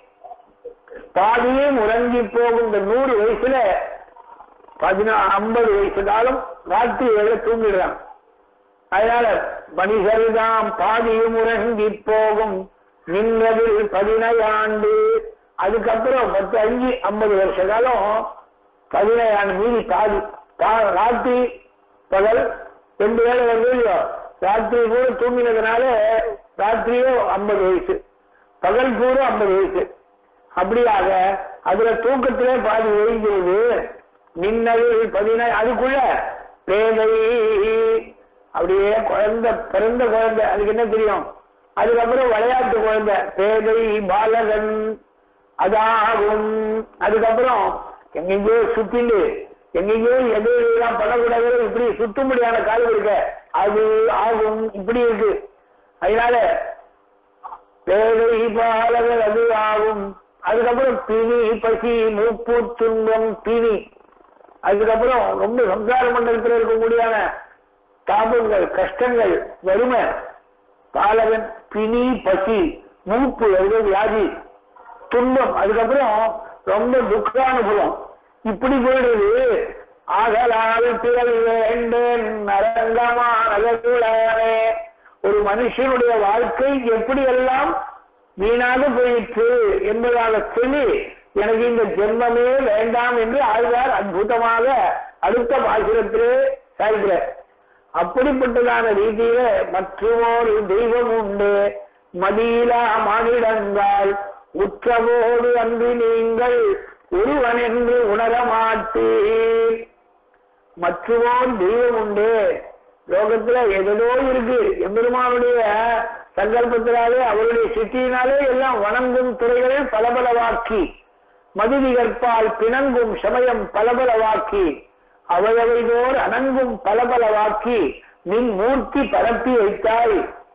பாதியே உறங்கி போகும் இந்த நூறு வயசுல பதினா ஐம்பது வயசு காலம் ராத்திரி வேலை தூங்கிடுறான் அதனால மனிதர்தாம் பாதியும் உறங்கி போகும் நின்றதில் பதினையாண்டு அதுக்கப்புறம் பத்து அஞ்சு ஐம்பது வருஷ காலம் பதினையாண்டு மீதி பாதி பா- ராத்திரி பகல் ரெண்டு வேலை வருது இல்லையோ ராத்திரி கூட தூங்கினதுனால ராத்திரியே ஐம்பது வயசு பகல் கூட ஐம்பது வயசு அப்படியாக அதுல தூக்கத்திலே பாதி ஒழிஞ்சிருது மின்னல் பதினா அதுக்குள்ள பேதை அப்படியே குழந்தை பிறந்த குழந்தை அதுக்கு என்ன தெரியும் அதுக்கப்புறம் விளையாட்டு குழந்தை பேதை பாலகன் அதாகும் அதுக்கப்புறம் எங்கெங்கயோ சுத்திண்டு எங்கெங்கயோ எது எல்லாம் பண்ணக்கூடாது இப்படி சுத்தும்படியான காலம் இருக்க அது ஆகும் இப்படி இருக்கு அதனால பேதை பாலகன் அது ஆகும் அதுக்கப்புறம் பிணி பசி மூப்பு துன்பம் பிணி அதுக்கப்புறம் ரொம்ப சம்சார மண்டலத்தில் இருக்கக்கூடியான தாபங்கள் கஷ்டங்கள் வறுமை பாலகன் பிணி பசி மூப்பு அது வியாதி துன்பம் அதுக்கப்புறம் ரொம்ப துக்கானுபவம் இப்படி போயிடுது ஆகலால் பிறல் வேண்டேன் நரங்கமானே ஒரு மனுஷனுடைய வாழ்க்கை எப்படி எல்லாம் வீணாக போயிற்று என்பதாக சொல்லி எனக்கு இந்த ஜென்மமே வேண்டாம் என்று ஆழ்வார் அற்புதமாக அடுத்த பாசுரத்திலே சாய்கிறார் அப்படிப்பட்டதான ரீதியில மற்றொரு தெய்வம் உண்டு மதியிலா மானிடங்கால் உற்றவோடு அன்று நீங்கள் ஒருவன் என்று உணர மாட்டீர் மற்றவோர் தெய்வம் உண்டு லோகத்துல எதோ இருக்கு எம்பெருமானுடைய சங்கல்பத்தினாலே அவருடைய சித்தியினாலே எல்லாம் வணங்கும் துறைகள் பலபலவாக்கி மதுதி கற்பால் பிணங்கும் சமயம் பலபலவாக்கி அவையவைதோர் அணங்கும் பலபலவாக்கி நின் மூர்த்தி பரப்பி வைத்தாய்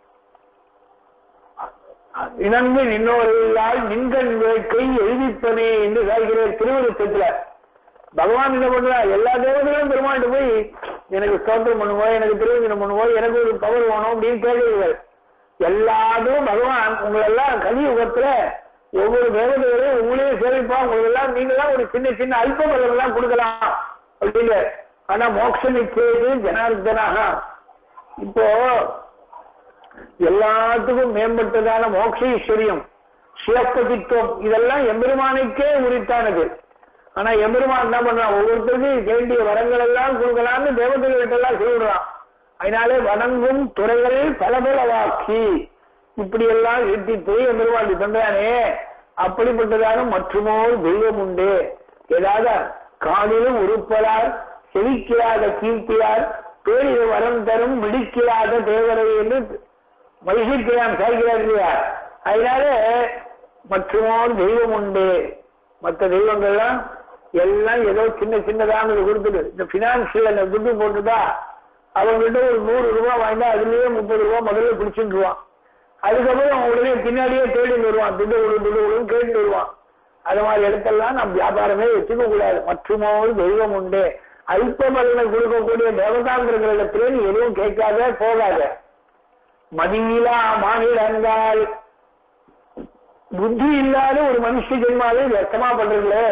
இணங்கு நின்னோரையால் நின்கண் வேட்கை எழுதிப்பனே என்று சாய்கிறார் திருவிருத்தத்துல பகவான் என்ன பண்றா எல்லா தேவதைகளும் பெருமாண்டு போய் எனக்கு ஸ்தோத்திரம் பண்ணுவோம் எனக்கு திருவஞ்சனம் பண்ணுவோம் எனக்கு ஒரு பவர் வேணும் அப்படின்னு கேட்கிறீர்கள் எல்லாரும் பகவான் உங்களெல்லாம் கலியுகத்துல ஒவ்வொரு தேவதைகளையும் உங்களையே சேவிப்பா உங்களுக்கு எல்லாம் நீங்க எல்லாம் ஒரு சின்ன சின்ன அல்ப பலம் எல்லாம் கொடுக்கலாம் அப்படின்னு ஆனா மோட்சம் நிச்சயது ஜனார்தனாக இப்போ எல்லாத்துக்கும் மேம்பட்டதான மோட்ச ஈஸ்வரியம் சிவப்பதித்துவம் இதெல்லாம் எம்பெருமானுக்கே உரித்தானது ஆனா எம்பெருமான் என்ன பண்றான் ஒவ்வொருத்தருக்கும் வேண்டிய வரங்கள் எல்லாம் கொடுக்கலாம்னு தேவதைகள்கிட்ட எல்லாம் சொல்லிடுறான் அதனாலே வணங்கும் துறைகள் பலபலவாக்கி இப்படி எல்லாம் எட்டித்து எம்பெருமான் தந்தானே அப்படிப்பட்டதான மற்றுமோர் தெய்வம் உண்டு ஏதாவது காலிலும் உருப்பலார் செழிக்கிறாத கீர்த்தியார் பேரில் வரம் தரும் மிடிக்கிறாத தேவரை என்று மகிழ்ச்சியான் சாய்கிறார் இல்லையா அதனால மற்றுமோர் தெய்வம் உண்டு மற்ற தெய்வங்கள்லாம் எல்லாம் ஏதோ சின்ன சின்னதானது கொடுத்துடு இந்த பினான்சியல் அந்த துட்டு போட்டுட்டா அவங்ககிட்ட ஒரு நூறு ரூபாய் வாங்கினா அதுலயே முப்பது ரூபாய் முதல்ல பிடிச்சிட்டுருவான் அதுக்கப்புறம் உடனே பின்னாடியே தேடிட்டு வருவான் துட்டு விடு துட்டு விடுன்னு கேட்டு வருவான் அது மாதிரி இடத்தெல்லாம் நம்ம வியாபாரமே வச்சுக்க கூடாது மற்றுமோடு தெய்வம் உண்டு அல்ப பலனை கொடுக்கக்கூடிய தேவதாந்திரங்களிடத்திலே நீ எதுவும் கேட்காத போகாத மதியிலா மாநிலங்கால் புத்தி இல்லாத ஒரு மனுஷ ஜென்மாவை வியர்த்தமா பண்றீங்களே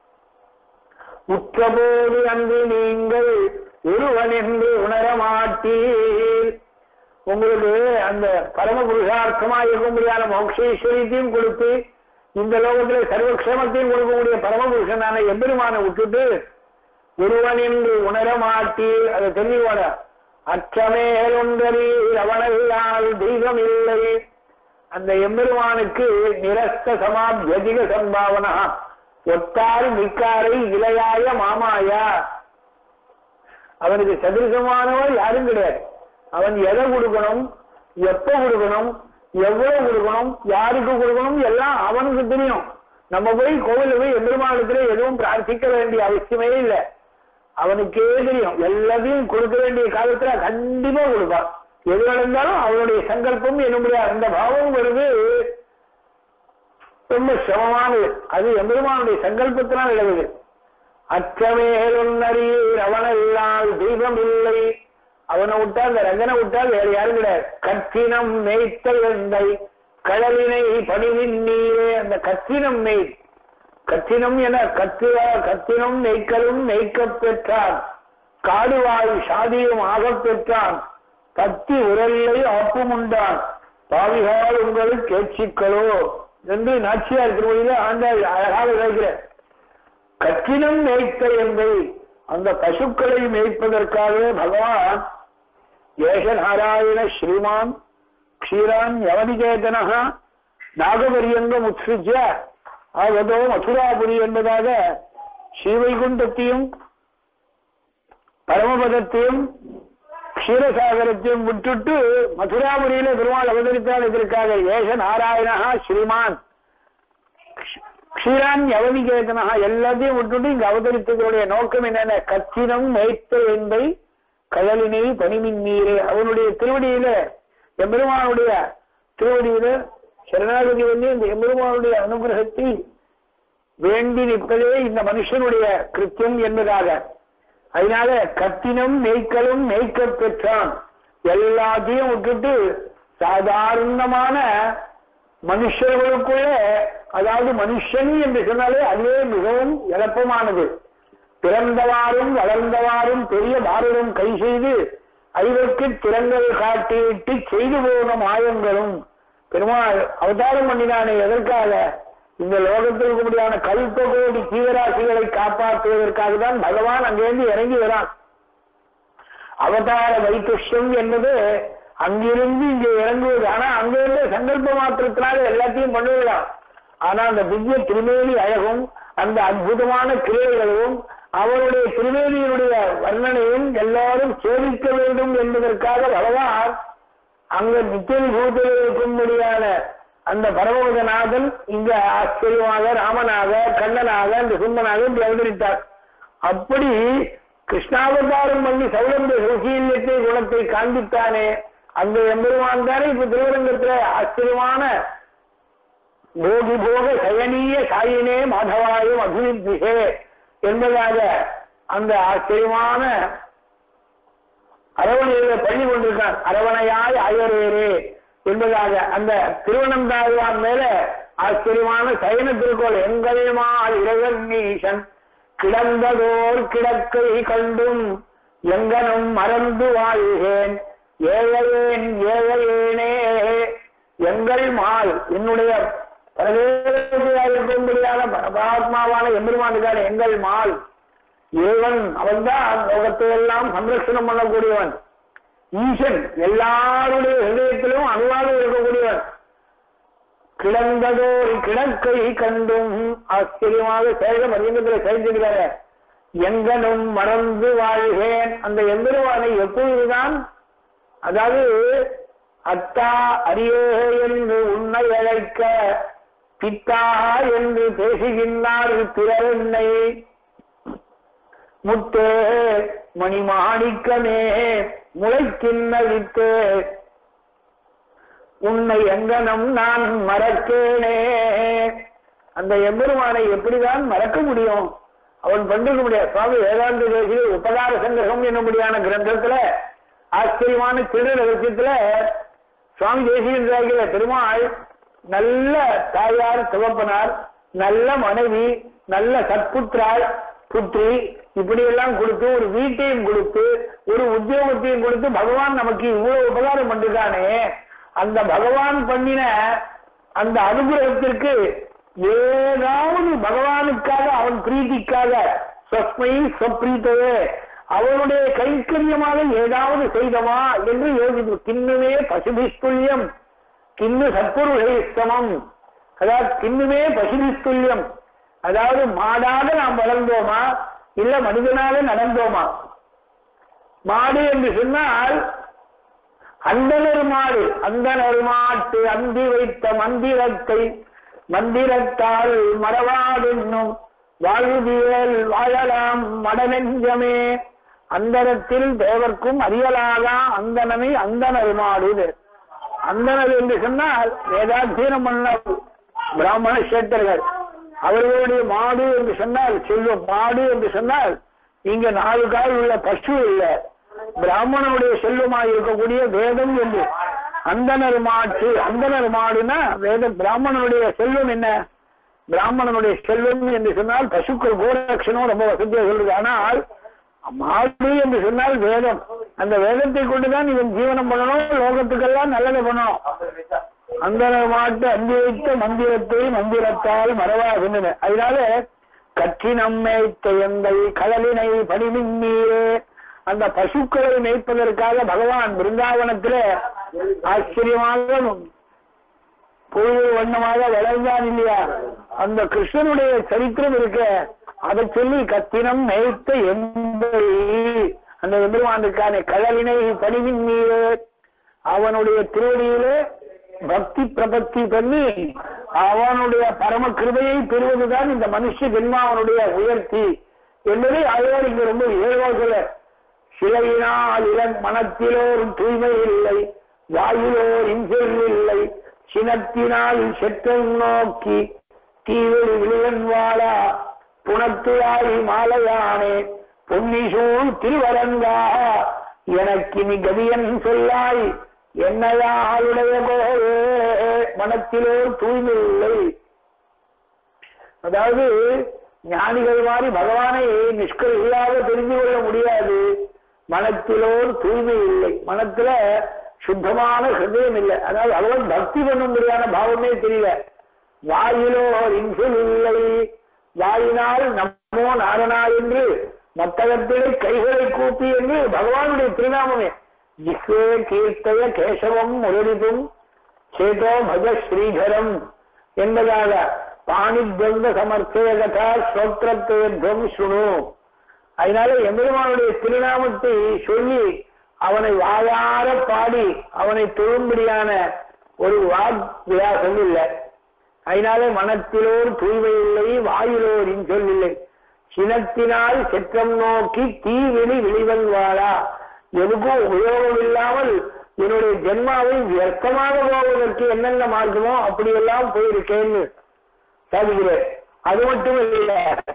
உற்றபோது அன்று நீங்கள் ஒருவன் என்று உணர மாட்டீர் உங்களுக்கு அந்த பரம புருஷார்த்தமா இருக்கும்படியான மோக்ஷேஸ்வரியத்தையும் கொடுத்து இந்த லோகத்துல சர்வக்ஷமத்தையும் கொடுக்கக்கூடிய பரமபுருஷனான எம்பெருமானை விட்டுட்டு ஒருவன் என்று உணர மாட்டீர் அதை தெரிஞ்சுக்கோட அற்றமேல் ஒன்றறில் அவனையால் தெய்வம் இல்லை அந்த எம்பெருமானுக்கு நிரஸ்த சமாபியதிக சம்பாவனா ஒத்தாறு மிக்காரை இளையாய மாமாயா அவனுக்கு சதிருசமானவர் யாரும் கிடையாது அவன் எதை கொடுக்கணும் எப்ப கொடுக்கணும் எவ்வளவு கொடுக்கணும் யாருக்கு கொடுக்கணும் எல்லாம் அவனுக்கு தெரியும் நம்ம போய் கோவில போய் எம்பெருமானத்துல எதுவும் பிரார்த்திக்க வேண்டிய அவசியமே இல்லை அவனுக்கே தெரியும் எல்லாத்தையும் கொடுக்க வேண்டிய காலத்துல கண்டிப்பா கொடுப்பான் எது நடந்தாலும் அவனுடைய சங்கல்பம் என்னுடைய அந்த பாவம் வருது ரொம்ப சிரமமானது அது எம்பெருமானுடைய சங்கல்பத்தினால் விளைவுது அச்சமேலுன்னறியீர் அவனெல்லாம் தெய்வம் இல்லை அவனை விட்டா அந்த ரங்கனை விட்டா வேற யாரும் கிடையாது கற்றினம் மேய்த்த எந்தை கடலினை பணிவின் நீரே அந்த கற்றினம் மேய் கற்றினம் என கத்திர கத்தினம் நெய்க்கலும் நெய்க்கப் பெற்றான் காடுவாய் சாதியும் ஆகப் பெற்றான் கத்தி உரல்லை ஆப்பும் உண்டான் பாவிகால் உங்கள் கேட்சிக்களோ என்று நாச்சியார் திருமொழியில ஆண்டாள் அழகாக விளைகிறார் கற்றினம் மேய்த்த என்பதை அந்த பசுக்களை மேய்ப்பதற்காகவே பகவான் ஏஷநாராயண ஸ்ரீமான் க்ஷீரான் யவனிகேதனக நாகபரியங்கம் உத்சிஜ ஆகதோ மதுராபுரி என்பதாக ஸ்ரீவைகுண்டத்தையும் பரமபதத்தையும் க்ஷீரசாகரத்தையும் விட்டுட்டு மதுராபுரியில பெருமாள் அவதரித்தால் இதற்காக ஏஷ நாராயணா ஸ்ரீமான் க்ஷீரான் யவனிகேதனகா எல்லாத்தையும் விட்டுட்டு இங்க அவதரித்ததனுடைய நோக்கம் என்னென்ன கச்சினம் மேய்த்த என்பை கடலினை பனிமின் நீரே அவனுடைய திருவடியில எம்பெருமானுடைய திருவடியில சரணாகதி வந்து இந்த எம்பெருமானுடைய அனுகிரகத்தை வேண்டி நிற்பதே இந்த மனுஷனுடைய கிருத்தியம் என்பதாக அதனால கத்தினம் மேய்க்கலும் மேய்க்க பெற்றான் எல்லாத்தையும் விட்டுட்டு சாதாரணமான மனுஷர்களுக்குள்ள அதாவது மனுஷன் என்று சொன்னாலே அதுவே மிகவும் இழப்பமானது பிறந்தவாறும் வளர்ந்தவாறும் பெரிய பாரதம் கை செய்து ஐவருக்கு திறங்கள் காட்டிவிட்டு செய்து போன மாயங்களும் பெருமாள் அவதாரம் பண்ணினானே எதற்காக இந்த லோகத்திற்கு முடியான கல்ப கோடி ஜீவராசிகளை காப்பாற்றுவதற்காக தான் பகவான் அங்கிருந்து இறங்கி வரான் அவதார வைத்துஷ்யம் என்பது அங்கிருந்து இங்கே இறங்குவது ஆனா அங்கிருந்து சங்கல்ப மாத்திரத்தினால எல்லாத்தையும் பண்ணிவிடலாம் ஆனா அந்த திவ்ய திருமேனி அழகும் அந்த அற்புதமான கிரியைகளும் அவருடைய திருமேனியினுடைய வர்ணனையும் எல்லாரும் சேவிக்க வேண்டும் என்பதற்காக பகவான் அங்க நித்திய பூத்தில் இருக்கும்படியான அந்த பரமபதநாதன் இங்க ஆச்சரியமாக ராமனாக கண்ணனாக இந்த சுந்தனாக இப்படி அவதரித்தார் அப்படி கிருஷ்ணாவதாரம் பண்ணி சௌலந்த சுசீல்யத்தை குணத்தை காண்பித்தானே அந்த எம்பெருமான் தானே இப்ப திருவரங்கத்துல ஆச்சரியமான போகி போக சயனீய சாயினே மாதவாயும் அபிவித்திசே என்பதாக அந்த ஆச்சரியமான அரவணையில பள்ளி கொண்டிருக்கான் அரவணையாய் ஆயரேரே என்பதாக அந்த திருவனந்தாழ்வான் மேல ஆச்சரியமான சயன திருக்கோள் எங்கள்மால் இறைவன் நீசன் கிடந்ததோர் கிடக்கை கண்டும் எங்கனும் மறந்து வாழ்கிறேன் ஏழையேன் ஏழையேனே எங்கள் மால் என்னுடைய பரவேசியாயிருக்கும்படியான பரமாத்மாவான எம்பெருமானுக்கான எங்கள் மால் ஏவன் அவன்தான் லோகத்தை எல்லாம் சம்ரட்சணம் பண்ணக்கூடியவன் ஈசன் எல்லாருடைய ஹிருதயத்திலும் அணுவாக இருக்கக்கூடியவன் கிடந்ததோர் கிடக்கை கண்டும் ஆச்சரியமாக சேக மதியத்தில் சேர்ந்திருக்காரு எங்கனும் மறந்து வாழ்கிறேன் அந்த எம்பெருமானை எப்பொழுதுதான் அதாவது அத்தா அரியே என்று உன்னை அழைக்க பித்தா என்று பேசுகின்றார் பிறரென்னை முத்தே மணிமாணிக்கமே முளைக்கின்ன வித்து உன்னை எங்கனம் நான் மறக்கேனே அந்த எம்பெருமானை எப்படிதான் மறக்க முடியும் அவன் பண்ணிருக்க முடியாது சுவாமி வேதாந்த தேசிய உபகார சங்கிரகம் என்னும்படியான கிரந்தத்துல ஆச்சரியமான திரு ரகசியத்துல சுவாமி தேசிய பெருமாள் நல்ல தாயார் சிவப்பனார் நல்ல மனைவி நல்ல சத்புத்திராள் புத்திரி இப்படி எல்லாம் கொடுத்து ஒரு வீட்டையும் கொடுத்து ஒரு உத்தியோகத்தையும் கொடுத்து பகவான் நமக்கு இவ்வளவு உபகாரம் பண்ணிருக்கானே அந்த பகவான் பண்ணின அந்த அனுகிரகத்திற்கு ஏதாவது பகவானுக்காக அவன் பிரீதிக்காக சொஸ்மை சொப்ரீத்தவே அவனுடைய கைக்கரியமாக ஏதாவது செய்தமா என்று யோசித்து கிண்ணுமே பசுபிஸ்துல்யம் கிண்ணு சத்புருஷை சமம் அதாவது கிண்ணுமே பசுபிஸ்துல்யம் அதாவது மாடாக நாம் வளர்ந்தோமா இல்ல மனிதனாக நடந்தோமா மாடு என்று சொன்னால் அந்தனர் மாடு அந்தனர் மாட்டு அந்தி வைத்த மந்திரத்தை மந்திரத்தால் மறவாதென்னும் வாழ்வியல் வாழலாம் மடநெஞ்சமே அந்தரத்தில் தேவர்க்கும் அறியலாகா அந்தனனை அந்தனர் மாடு அந்தனர் என்று சொன்னால் வேதாத்தியனம் பண்ண பிராமண சேத்தர்கள் அவர்களுடைய மாடு என்று சொன்னால் செல்வம் மாடு என்று சொன்னால் இங்க நாலு கால் உள்ள பசு இல்ல பிராமணனுடைய செல்வமாக இருக்கக்கூடிய வேதம் என்று அந்தனர் மாட்டு அந்தனர் மாடுனா வேத பிராமணனுடைய செல்வம் என்ன பிராமணனுடைய செல்வம் என்று சொன்னால் பசுக்கள் கோரக்ஷனும் ரொம்ப வசதியாக சொல்றது ஆனால் மாடு என்று சொன்னால் வேதம் அந்த வேதத்தை கொண்டுதான் இவன் ஜீவனம் பண்ணணும் லோகத்துக்கெல்லாம் நல்லதை பண்ணணும் அந்த மாட்டு அந்தி வைத்த மந்திரத்தை மந்திரத்தால் மறவாகின்றன அதனால கட்சி நம்மை எந்தை கடலினை பணிமின்னீரே அந்த பசுக்களை மேய்ப்பதற்காக பகவான் பிருந்தாவனத்தில ஆச்சரியமாக பொழுது வண்ணமாக வளர்ந்தான் இல்லையா அந்த கிருஷ்ணனுடைய சரித்திரம் இருக்க அதை சொல்லி கத்தினம் மேய்த்த எந்தை அந்த எம்பெருமானுக்கான கடலினை பணிவின் நீரே அவனுடைய திருவடியிலே பக்தி பிரபத்தி பண்ணி அவனுடைய பரம கிருபையை பெறுவதுதான் இந்த மனுஷ ஜென்மாவனுடைய உயர்த்தி என்பதை ஆழ்வார் இங்க ரொம்ப ஏழ்வா சொல்ல சிலையினால் இளன் மனத்திலோர் தூய்மை இல்லை வாயிலோர் இன்சொல் இல்லை சினத்தினால் செற்றம் நோக்கி தீவெளி விழுவன் வாழா புனத்துவாரி மாலையானே பொன்னிசூழ் திருவரங்கா எனக்கு நீ கதியன் சொல்லாய் என்னையா ஆளுடைய கோவே மனத்திலோ தூய்மை இல்லை அதாவது ஞானிகள் மாதிரி பகவானை நிஷ்கரியாக தெரிந்து கொள்ள முடியாது மனத்திலோர் தூய்மை இல்லை மனத்துல சுத்தமான ஹிருதயம் இல்லை அதாவது அவன் பக்தி பண்ணும்படியான பாவமே தெரியல வாயிலோ இன்சொல் இல்லை வாயினால் நம்மோ நாரணா என்று மத்தகத்திலே கைகளை கூப்பி என்று பகவானுடைய திருநாமமே ஜிஸ்வே கீர்த்தய கேசவம் முரளிதும் சேதோ பஜ ஸ்ரீதரம் என்பதாக பாணித்வந்த சமர்த்தேகதா ஸ்ரோத்திரத்தேத்வம் சுணு அதனால எம்பெருமானுடைய திருநாமத்தை சொல்லி அவனை வாயார பாடி அவனை தொழும்படியான ஒரு வாக் விலாசம் இல்லை அதனால மனத்திலோர் தூய்மை இல்லை வாயிலோர் இன்சொல் இல்லை சினத்தினால் செற்றம் நோக்கி தீவெளி விழிவன் வாழா எதுக்கும் உபயோகம் இல்லாமல் என்னுடைய ஜென்மாவை வியர்த்தமாக போவதற்கு என்னென்ன மார்க்கமோ அப்படியெல்லாம் போயிருக்கேன்னு சாதிக்கிறேன் அது மட்டும் இல்லை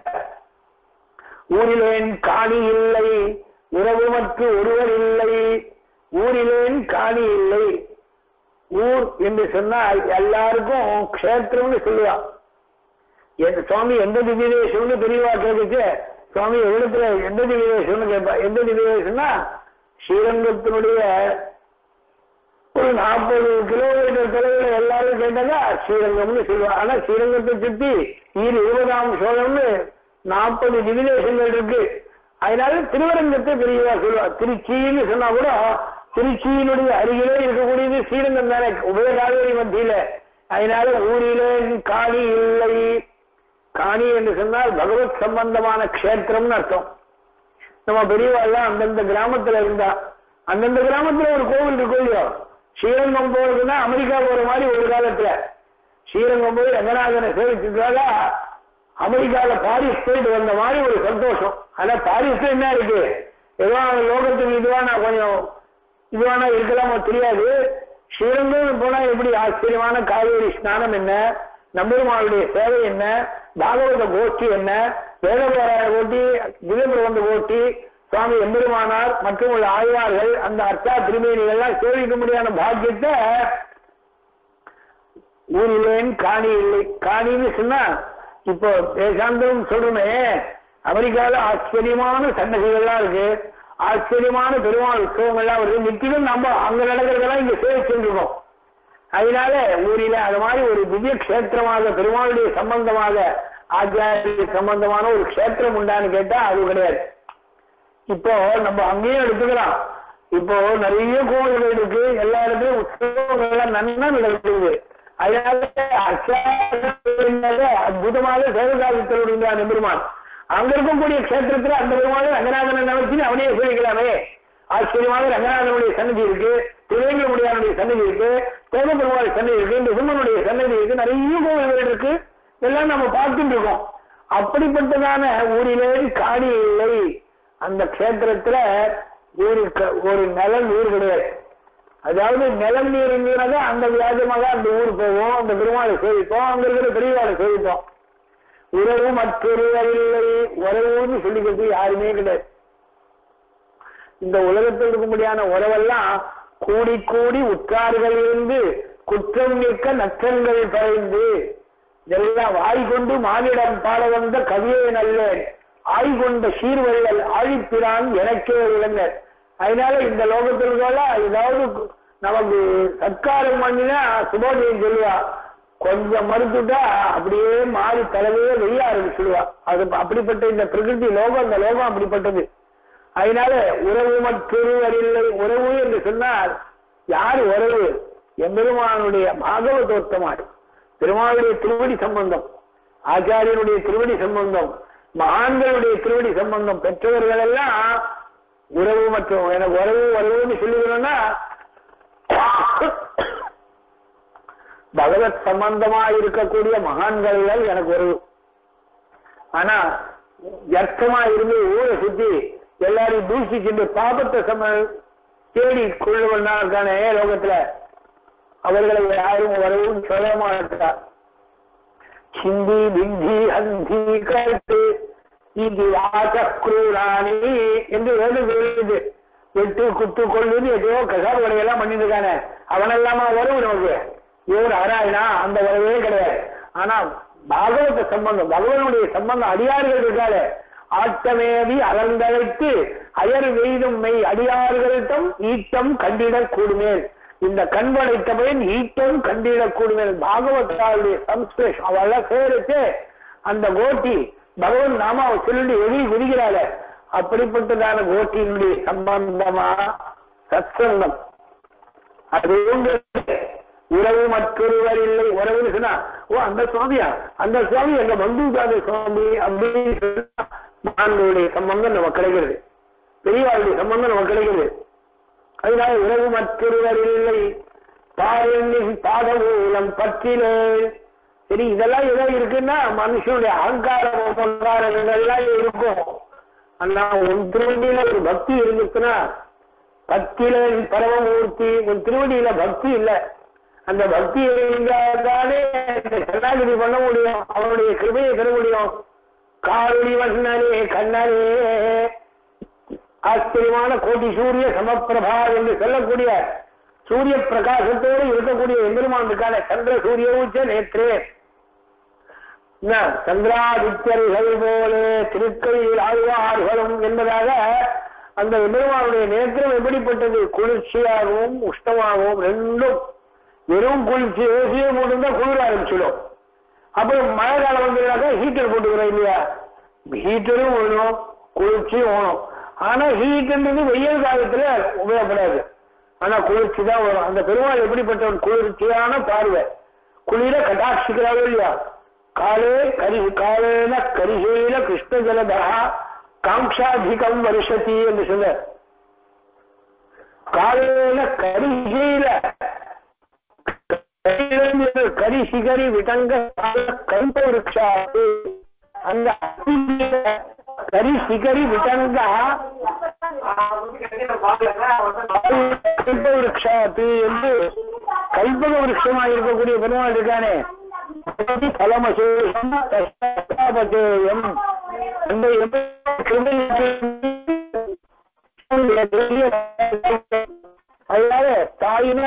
ஊரிலேன் காணி இல்லை உறவு மற்ற ஒருவர் இல்லை ஊரிலேன் காணி இல்லை ஊர் என்று சொன்னால் எல்லாருக்கும் க்ஷேத்திரம்னு சொல்லுவான் என் சுவாமி எந்த திவ்யதேசம்னு பெரியவா கேட்டுச்சு சுவாமி எவ்வளத்துல எந்த திவ்யதேசம்னு கேட்பா எந்த திவ்யதேசம்னா ஸ்ரீரங்கத்தினுடைய ஒரு நாற்பது கிலோமீட்டர் தொலைவில் எல்லாரும் கேட்டாங்க ஸ்ரீரங்கம்னு சொல்லுவாங்க ஆனா ஸ்ரீரங்கத்தை சுத்தி ஈர் இருபதாம் சோழம்னு நாற்பது டிவினேஷன்கள் இருக்கு அதனால திருவரங்கத்தை பெரியவா சொல்லுவா திருச்சின்னு சொன்னா கூட திருச்சியினுடைய அருகிலே இருக்கக்கூடியது ஸ்ரீரங்கம் தானே உபயகாவேரி மத்தியில அதனால ஊரிலே காணி இல்லை காணி என்று சொன்னால் பகவத் சம்பந்தமான க்ஷேத்திரம்னு அர்த்தம் நம்ம பெரியவாள்லாம் அந்தந்த கிராமத்துல இருந்தா அந்தந்த கிராமத்துல ஒரு கோவில் இருக்கும் இல்லையோ ஸ்ரீரங்கம் போறதுன்னா அமெரிக்கா போற மாதிரி ஒரு காலத்துல ஸ்ரீரங்கம் போய் ரங்கநாதனை சேவிச்சதுனால அமெரிக்கால பாரிஸ் போயிட்டு வந்த மாதிரி ஒரு சந்தோஷம் ஆனா பாரிஸ்ல என்ன இருக்கு ஏதோ லோகத்துக்கு இதுவானா கொஞ்சம் இதுவானா இருக்கலாமோ தெரியாது ஸ்ரீரங்கம் போனா எப்படி ஆச்சரியமான காவேரி ஸ்நானம் என்ன நம்பெருமாளுடைய சேவை என்ன பாகவத கோஷ்டி என்ன வேதபாராயண கோட்டி திவ்யபிரபந்த கோஷ்டி சுவாமி எம்பெருமானார் மற்றும் உள்ள ஆழ்வார்கள் அந்த அர்த்தா திருமேனிகள்லாம் சேவிக்க முடியாத பாக்கியத்தை ஊரிலேன் காணி இல்லை காணின்னு சொன்னா இப்போ தேசாந்தரம் சொல்றமே அமெரிக்கால ஆச்சரியமான சன்னதிகள்லாம் இருக்கு ஆச்சரியமான பெருமாள் உற்சவங்கள்லாம் வருது நித்தியம் நம்ம அங்க நடக்கிறதெல்லாம் இங்க சேவிச்சுருக்கோம் அதனால ஊரில அது மாதிரி ஒரு திவ்ய கஷேத்திரமாக பெருமாளுடைய சம்பந்தமாக ஆச்சாரிய சம்பந்தமான ஒரு கஷேத்திரம் உண்டான்னு கேட்டா அது கிடையாது இப்போ நம்ம அங்கேயும் எடுத்துக்கலாம் இப்போ நிறைய கோவில்கள் இருக்கு எல்லா இடத்துலயும் உற்சவங்கள் எல்லாம் நன்னா நடக்குது அதனால அச்சாரிய அற்புதமாக சேவகாலத்தில் நம்பெருமான் அங்க இருக்கக்கூடிய கஷேத்திரத்துல அந்த பெருமாள் ரங்கநாதனை நினைச்சு அவனே சேவிக்கலாமே ஆச்சரியமாக ரங்கநாதனுடைய சன்னதி இருக்கு திருவேங்கடமுடியானுடைய சன்னதி இருக்கு கோபபெருமாள் சன்னதி இருக்கு இந்த சிம்மனுடைய சன்னதி இருக்கு நிறைய கோவில்கள் இருக்கு எல்லாம் நம்ம பார்த்துட்டு இருக்கோம் அப்படிப்பட்டதான ஊரிலே காடி இல்லை அந்த கஷேத்திரத்துல ஒரு க- ஒரு நிலம் ஊர் கிடையாது அதாவது நிலம் நீர் இருந்ததுனால அந்த வியாஜமாக அந்த ஊர் போவோம் அந்த பெருமாளை சேவிப்போம் அங்க இருக்கிற பெரியவாளை சேவிப்போம் உறவு மற்றொருவர் இல்லை உறவுன்னு சொல்லிக்கிறது யாருமே கிடையாது இந்த உலகத்தில் இருக்கும்படியான உறவெல்லாம் கூடி கூடி உற்றார்கள் இருந்து குற்றம் நிற்க நற்றங்கள் பறைந்து இதெல்லாம் வாய் கொண்டு மானிடம் பாட வந்த கவியை நல்லேன் ஆய் கொண்ட சீர்வள்ளல் ஆழிப்பிரான் எனக்கே இளைஞர் அதனால இந்த லோகத்தில் போல ஏதாவது நமக்கு சத்காரம் பண்ணினா சுபோதயம் சொல்லுவா கொஞ்சம் மறுத்துட்டா அப்படியே மாறி தலைமையே வெய்ய ஆரம்பிச்சுடுவா அது அப்படிப்பட்ட இந்த பிரகிருதி லோகம் இந்த லோகம் அப்படிப்பட்டது அதனால உறவு மற்றொருவர் இல்லை உறவு என்று சொன்னால் யார் உறவு எம்பெருமானுடைய பாகவதோத்தமாடு பெருமாளுடைய திருவடி சம்பந்தம் ஆச்சாரியனுடைய திருவடி சம்பந்தம் மகான்களுடைய திருவடி சம்பந்தம் பெற்றவர்கள் எல்லாம் உறவு மற்றும் எனக்கு உறவு உறவுன்னு சொல்லுகிறோம்னா பகவத் சம்பந்தமா இருக்கக்கூடிய மகான்கள் எனக்கு உறவு ஆனா வியர்த்தமா இருந்து ஊரை சுத்தி எல்லாரையும் தூஷிக்கின்ற பாபத்தை சம தேடி கொள்ளுவனா இருக்கானே லோகத்துல அவர்களை யாரும் வரவும் சொல்ல மாட்டார் சிந்தி பிந்தி அந்தி கருத்து இது வாசக்ரூராணி என்று வேணும் சொல்லுது வெட்டு குத்து கொள்ளுது எதையோ கசாப கடையெல்லாம் பண்ணிட்டு இருக்கானே அவனெல்லாமா வரும் நமக்கு இவர் ஆராயினா அந்த வரவே கிடையாது ஆனா பாகவத சம்பந்தம் பகவானுடைய சம்பந்தம் அடியார்கள் இருக்காளே ஆட்டமேவி அலந்தழைத்து அயர் வெய்தும் மெய் அடியார்கள்டம் ஈட்டம் கண்டிடக் கூடுமேல் இந்த கண் படைத்தவன் ஈட்டம் கண்டிடக் கூடுமேல் பாகவதாவுடைய சம்ஸ்கிருஷம் அவெல்லாம் சேருச்சு அந்த கோட்டி பகவான் நாமாவை சொல்லிட்டு எதி குதிக்கிறாளே அப்படிப்பட்டதான கோட்டியினுடைய சம்பந்தமா சத்சங்கம் அது உண்டு. உறவு மற்றொருவர் இல்லை உறவுன்னு சொன்னா ஓ அந்த சுவாமியா அந்த சுவாமி எங்க பந்துதாத சுவாமி அப்படின்னு சொன்னா மகான்களுடைய சம்பந்தம் நமக்கு கிடைக்கிறது பெரியவாளுடைய சம்பந்தம் நமக்கு கிடைக்கிறது அதனால உறவு மற்றொருவர் இல்லை பாரெண்ணின் பாதமூலம் பற்றிலே சரி இதெல்லாம் ஏதோ இருக்குன்னா மனுஷனுடைய அகங்காரம் அகங்காரம் இதெல்லாம் இருக்கும் ஆனா உன் திருவடியில ஒரு பக்தி இருந்துச்சுன்னா பக்தியில பரமமூர்த்தி உன் திருவடியில பக்தி இல்ல அந்த பக்தி இருந்தாலே இந்த சரணாகதி பண்ண முடியும் அவனுடைய கிருபையை பெற முடியும் காரொளி வண்ணனே கண்ணனே ஆச்சரியமான கோட்டி சூரிய சமப்பிரபா என்று சொல்லக்கூடிய சூரிய பிரகாசத்தோடு இருக்கக்கூடிய எம்பெருமான் இருக்கான சந்திர சூரிய உச்ச நேற்றே என்ன, சந்திராதித்யர்கள் போலே திருக்கையில் ஆழ்வார்களும் என்பதாக அந்த எம்பெருமானுடைய நேத்திரம் எப்படிப்பட்டது குளிர்ச்சியாகவும் உஷ்ணமாகவும் ரெண்டும் வெறும் குளிர்ச்சி ஏசியே போட்டுருந்தா குளிர ஆரம்பிச்சிடும் அப்புறம் மழை காலம் வந்ததுனாக்கா ஹீட்டர் போட்டுக்கிறோம் இல்லையா ஹீட்டரும் வேணும் குளிர்ச்சியும் வேணும் ஆனா ஹீட்ன்றது வெயில் காலத்துல உபயோகப்படாது ஆனா குளிர்ச்சி தான் வரும் அந்த பெருமாள் எப்படிப்பட்டவன் குளிர்ச்சியான பார்வை குளிர கட்டாட்சிக்கிறாரோ இல்லையா காலே கரி காலேன கரிசையில கிருஷ்ண ஜலதா காங்ஷாதிகம் வருஷதி என்று சொல்ல காலேன கரிசையில கரி சிகரி விடங்க கல்ப விருட்சாது அந்த அத்தியில கரி சிகரி விடங்க கல்ப விருட்சாத்து என்று கல்பக விருட்சமாக இருக்கக்கூடிய பெருமாள் இருக்கானே பலமசேஷம் கஷ்டாபதேயம் அந்த அதனால தாயின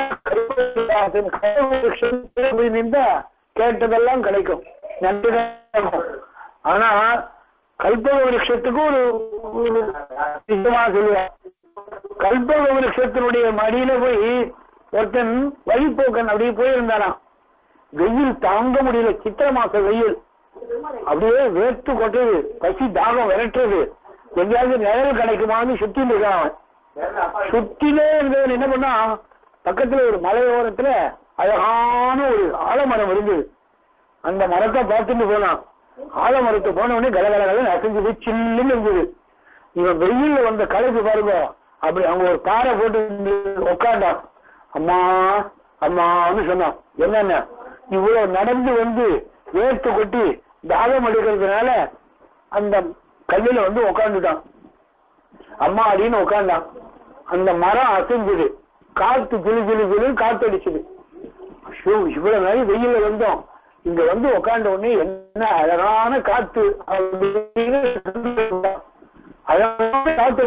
நின்ற கேட்டதெல்லாம் கிடைக்கும் நன்றி ஆனா கல்பக விருட்சத்துக்கு ஒரு ஒரு விஷயமா சொல்லுவார் கல்பக விருட்சத்தினுடைய மடியில போய் ஒருத்தன் வழிபோக்கன் அப்படியே போயிருந்தானாம் வெயில் தாங்க முடியல சித்திர மாச வெயில் அப்படியே வேர்த்து கொட்டுது பசி தாகம் விரட்டுறது எங்கேயாவது நிழல் கிடைக்குமான்னு சுத்தின்னு இருக்கான் அவன். சுத்திலே இருந்தவன் என்ன பண்ணா பக்கத்துல ஒரு மலையோரத்துல அழகான ஒரு ஆலமரம் இருந்தது அந்த மரத்தை பார்த்துட்டு போனான் ஆலமரத்தை போன உடனே கலகலகல அசைஞ்சு போய் சில்லுன்னு இருந்தது இவன் வெயில்ல வந்த களைப்பு பாருங்க அப்படி அவங்க ஒரு பாறை போட்டு உட்காண்டான் அம்மா அம்மான்னு சொன்னான் என்னென்ன இவ்வளவு நடந்து வந்து வேர்த்து கொட்டி தாகம் எடுக்கிறதுனால அந்த கல்லுல வந்து உட்காந்துட்டான் அம்மா அப்படின்னு உட்கார்ந்தான் அந்த மரம் அசைஞ்சுது காத்து கிளி கிளி கிளி காத்து அடிச்சுது ஐயோ, இவ்வளவு நேரம் வெயில்ல வந்தோம் இங்க வந்து உட்கார்ந்த உடனே என்ன அழகான காத்து அப்படின்னு அழகான காத்து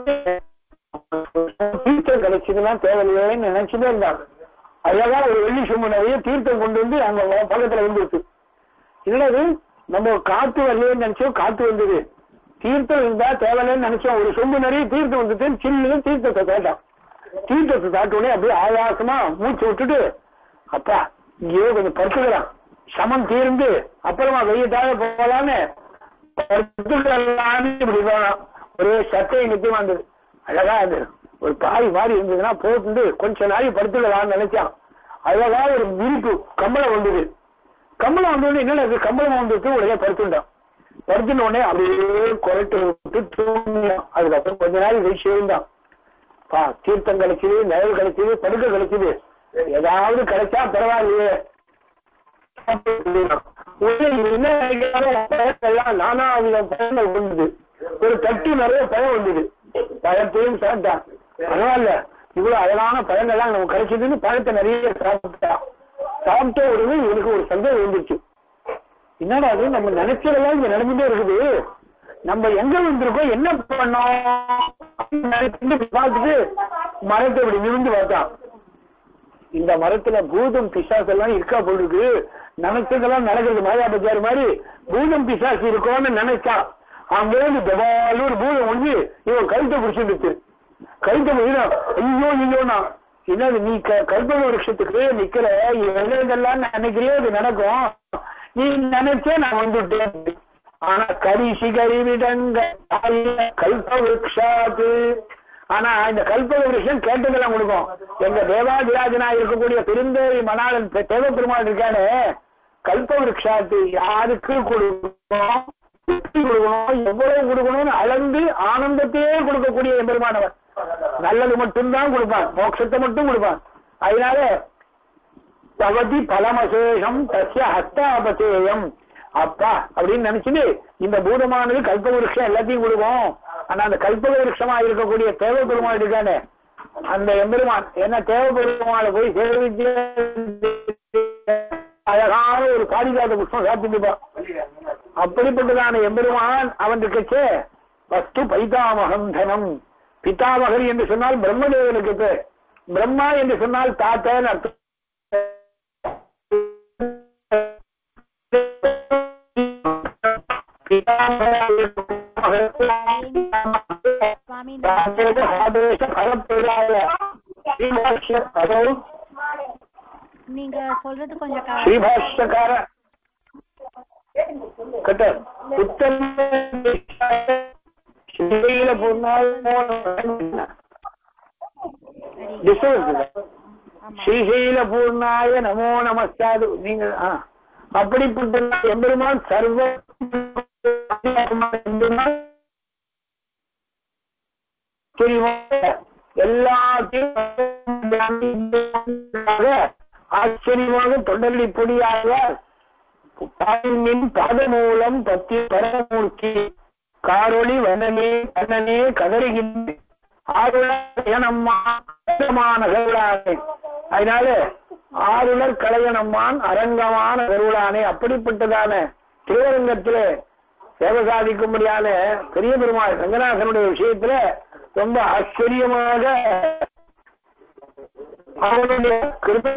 தீர்த்தம் கிடைச்சதுன்னா தேவையில்லைன்னு நினைச்சுட்டே இருந்தாங்க அழகா ஒரு வெள்ளி சும்மா நிறைய தீர்த்தம் கொண்டு வந்து அங்க பக்கத்துல வந்துருக்கு இல்லது நம்ம காத்து வரலையேன்னு நினைச்சோம் காத்து வந்தது தீர்த்தம் இருந்தா தேவையில்லைன்னு நினைச்சோம் ஒரு சொம்பு நிறைய தீர்த்தம் வந்துட்டு சில்லுன்னு தீர்த்தத்தை கேட்டான் தீர்த்தத்தை தாட்டோடனே அப்படியே ஆயாசமா மூச்சு விட்டுட்டு அப்பா இங்கேயோ கொஞ்சம் படுத்துக்கிறான் சமம் தீர்ந்து அப்புறமா வெய்யத்தாக போகலான்னு படுத்துக்கலான்னு இப்படி போனான் ஒரே சட்டையை நிச்சயமா இருந்தது அழகா இருந்தது ஒரு பாய் மாதிரி இருந்ததுன்னா போட்டு கொஞ்ச நாளைக்கு படுத்துக்கலாம்னு நினைச்சான் அழகா ஒரு விரிப்பு கம்பளம் வந்தது கம்பளம் வந்தோடனே என்னடா இது கம்பளம் வந்துட்டு உடனே படுத்துட்டான் படுத்துன உடனே அப்படியே குரட்டு விட்டு தூங்கினான் அதுக்கப்புறம் கொஞ்ச நாள் போய் சேர்ந்தான் பா தீர்த்தம் கிடைச்சது நிழல் கிடைச்சது படுக்க கிடைச்சது ஏதாவது கிடைச்சா பரவாயில்லையே உடனே என்ன நினைக்கிறாரோ பழக்கெல்லாம் நானா வித பழங்கள் வந்தது ஒரு தட்டு நிறைய பழம் வந்தது பழத்தையும் சாப்பிட்டான் பரவாயில்ல இவ்வளவு அழகான பழங்கள்லாம் நமக்கு கிடைச்சதுன்னு பழத்தை நிறைய சாப்பிட்டான் சாப்பிட்ட உடனே இவனுக்கு ஒரு சந்தேகம் வந்துச்சு என்னடா அது நம்ம நினைச்சதெல்லாம் இங்க நடந்துட்டே இருக்குது நம்ம எங்க வந்திருக்கோம் என்ன பண்ணோம் அப்படின்னு நினைச்சிட்டு பார்த்துட்டு மரத்தை இப்படி நிமிந்து பார்த்தான் இந்த மரத்துல பூதம் பிசாசு எல்லாம் இருக்கா போல் இருக்கு நினைச்சதெல்லாம் நடக்கிறது மாயா பஜார் மாதிரி பூதம் பிசாசு இருக்கோன்னு நினைச்சான் அங்கேருந்து தபாலு ஒரு பூதம் ஒண்ணு இவன் கழுத்தை பிடிச்சிருந்துச்சு கழுத்தை பிடிச்சான் ஐயோ ஐயோனா என்னது நீ க- கல்பக விருஷத்துக்கு நிக்கிற எல்லாம் நினைக்கிறியோ அது நடக்கும் நீ நினைச்சே நான் வந்துட்டேன் ஆனா கரிசி கரிவிடங்க கல்ப விருஷாத்து ஆனா இந்த கல்பக விருஷம் கேட்டதெல்லாம் கொடுக்கும் எங்க தேவாதிராஜனா இருக்கக்கூடிய பெருந்தேவி மணாளன் பெ- தேவ பெருமாள் இருக்கானே கல்ப விருஷாத்து யாருக்கு கொடுக்கணும் எப்படி கொடுக்கணும் எவ்வளவு கொடுக்கணும்னு அளந்து ஆனந்தத்தையே கொடுக்கக்கூடிய எம்பெருமானவன் நல்லது மட்டும்தான் கொடுப்பான் மோட்சத்தை மட்டும் கொடுப்பான் அதனால பவதி பலமசேஷம் தஸ்ய ஹஸ்தாபதேயம் அப்பா அப்படின்னு நினைச்சுட்டு இந்த பூதமானது கல்பக விருஷம் எல்லாத்தையும் கொடுக்கும் ஆனா அந்த கல்பக விருஷமா இருக்கக்கூடிய தேவ பெருமாள் இருக்கானே அந்த எம்பெருமான் என்ன தேவ பெருமாளை போய் சேவிச்சு அழகான ஒரு பாரிஜாத புஷ்பம் சாப்பிட்டுப்பான் அப்படிப்பட்டதான எம்பெருமான் அவன் இருக்கச்சே வஸ்து பைதாமகம் தனம் பிதாமகர் என்று சொன்னால் பிரம்மதேவனுக்கு பேர் பிரம்மா என்று சொன்னால் தாத்தன் அர்த்தம் சுவாமி நீங்க சொல்றது கொஞ்சம் க- ஸ்ரீபாஷ்யக்கார கட்ட புத்தம் ஸ்ரீல பூர்ணால் ஆமா ஸ்ரீசைல பூர்ணாய நமோ நமஸ்காது நீங்க ஆ. அப்படிப்பட்ட எம்பெருமான் சர்வ எம்பெருமான் தெரியுமா? எல்லாத்தையும் ஆச்சரியமாக தொண்டல்லி பொடியாக தாயின் பாத மூலம் பத்தி பரமூர்த்தி காரொளி வண்ணனே கண்ணனே கதறுகின்ற ஆருளமான கருளானே அதனால ஆருளர் கலையனம்மான் அரங்கமான கருளானே அப்படிப்பட்டதான திருவரங்கத்திலே சேவை சாதிக்கும்படியான பெரிய பெருமாள் ரங்கநாதனுடைய விஷயத்துல ரொம்ப ஆச்சரியமாக அவனுடைய கிருபை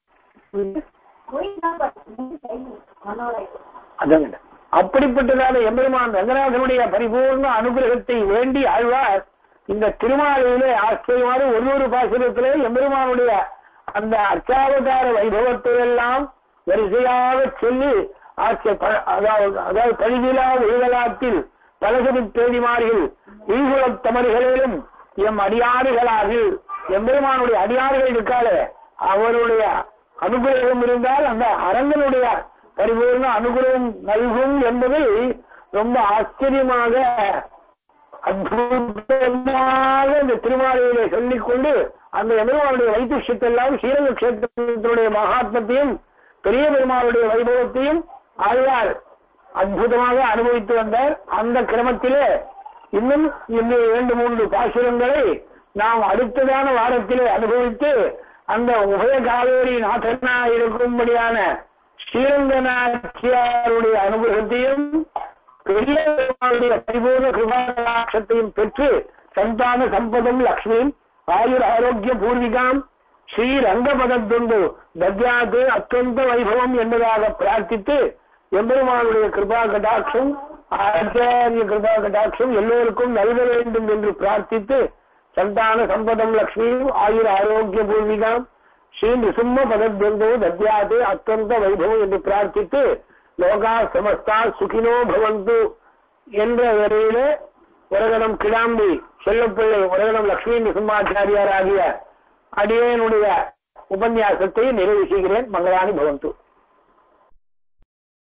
அதாங்க அப்படிப்பட்டதான எம்பெருமான் ரங்கநாதனுடைய பரிபூர்ண அனுகிரகத்தை வேண்டி ஆழ்வார் இந்த திருமாலையிலே ஆச்சரியமான ஒரு ஒரு பாசுரத்திலே எம்பெருமானுடைய அந்த அர்ச்சாவதார வைபவத்தை எல்லாம் வரிசையாக சொல்லி ஆச்சரிய ப- அதாவது அதாவது பழிவிழா உலகலாத்தில் பலசதி பேதிமார்கள் ஈகுலத் தமர்களிலும் எம் அடியாறுகளாகில் எம்பெருமானுடைய அடியாறுகள் இருக்காளே அவருடைய அனுகிரகம் இருந்தால் அந்த அரங்கனுடைய பரிபூர்ண அனுகிரகம் நல்கும் என்பதை ரொம்ப ஆச்சரியமாக அற்புதமாக இந்த திருமாலையிலே சொல்லிக்கொண்டு அந்த எம்பெருமானுடைய வைத்தியெல்லாம் ஸ்ரீரங்க கஷேத்திரத்தினுடைய மகாத்மத்தையும் பெரிய பெருமாளுடைய வைபவத்தையும் ஆழ்வார் அற்புதமாக அனுபவித்து வந்தார் அந்த கிரமத்திலே இன்னும் இன்னும் இரண்டு மூன்று பாசுரங்களை நாம் அடுத்ததான வாரத்திலே அனுபவித்து அந்த உபய காவேரி நாதனா இருக்கும்படியான ஸ்ரீரங்கநாச்சியாருடைய அனுகிரகத்தையும் பெரிய பெருமாளுடைய பரிபூர்ண கிருபாகடாட்சத்தையும் பெற்று சந்தான சம்பதம் லக்ஷ்மியும் ஆயுர் ஆரோக்கிய பூர்விகாம் ஸ்ரீ ரங்கபதத்துண்டு தத்யாத்து அत्यந்த வைபவம் என்பதாக பிரார்த்தித்து எம்பெருமானுடைய கிருபா கடாட்சம் ஆச்சாரிய கிருபா கடாட்சம் எல்லோருக்கும் நல்க வேண்டும் என்று பிரார்த்தித்து சந்தான சம்பதம் லக்ஷ்மியும் ஆயுர் ஆரோக்கிய பூர்விகாம் ஸ்ரீ நிசும்ம பதத்வந்தோ தத்யாத்து அत्यந்த வைபவம் என்று பிரார்த்தித்து லோகா சமஸ்தா சுகினோ பவந்து என்ற வரையிலே உரகணம் கிடாம்பி செல்லப்பிள்ளை உரகணம் லட்சுமி நிசும்மாச்சாரியார் ஆகிய அடியனுடைய உபன்யாசத்தை நிறைவு செய்கிறேன் மங்களானி பவந்து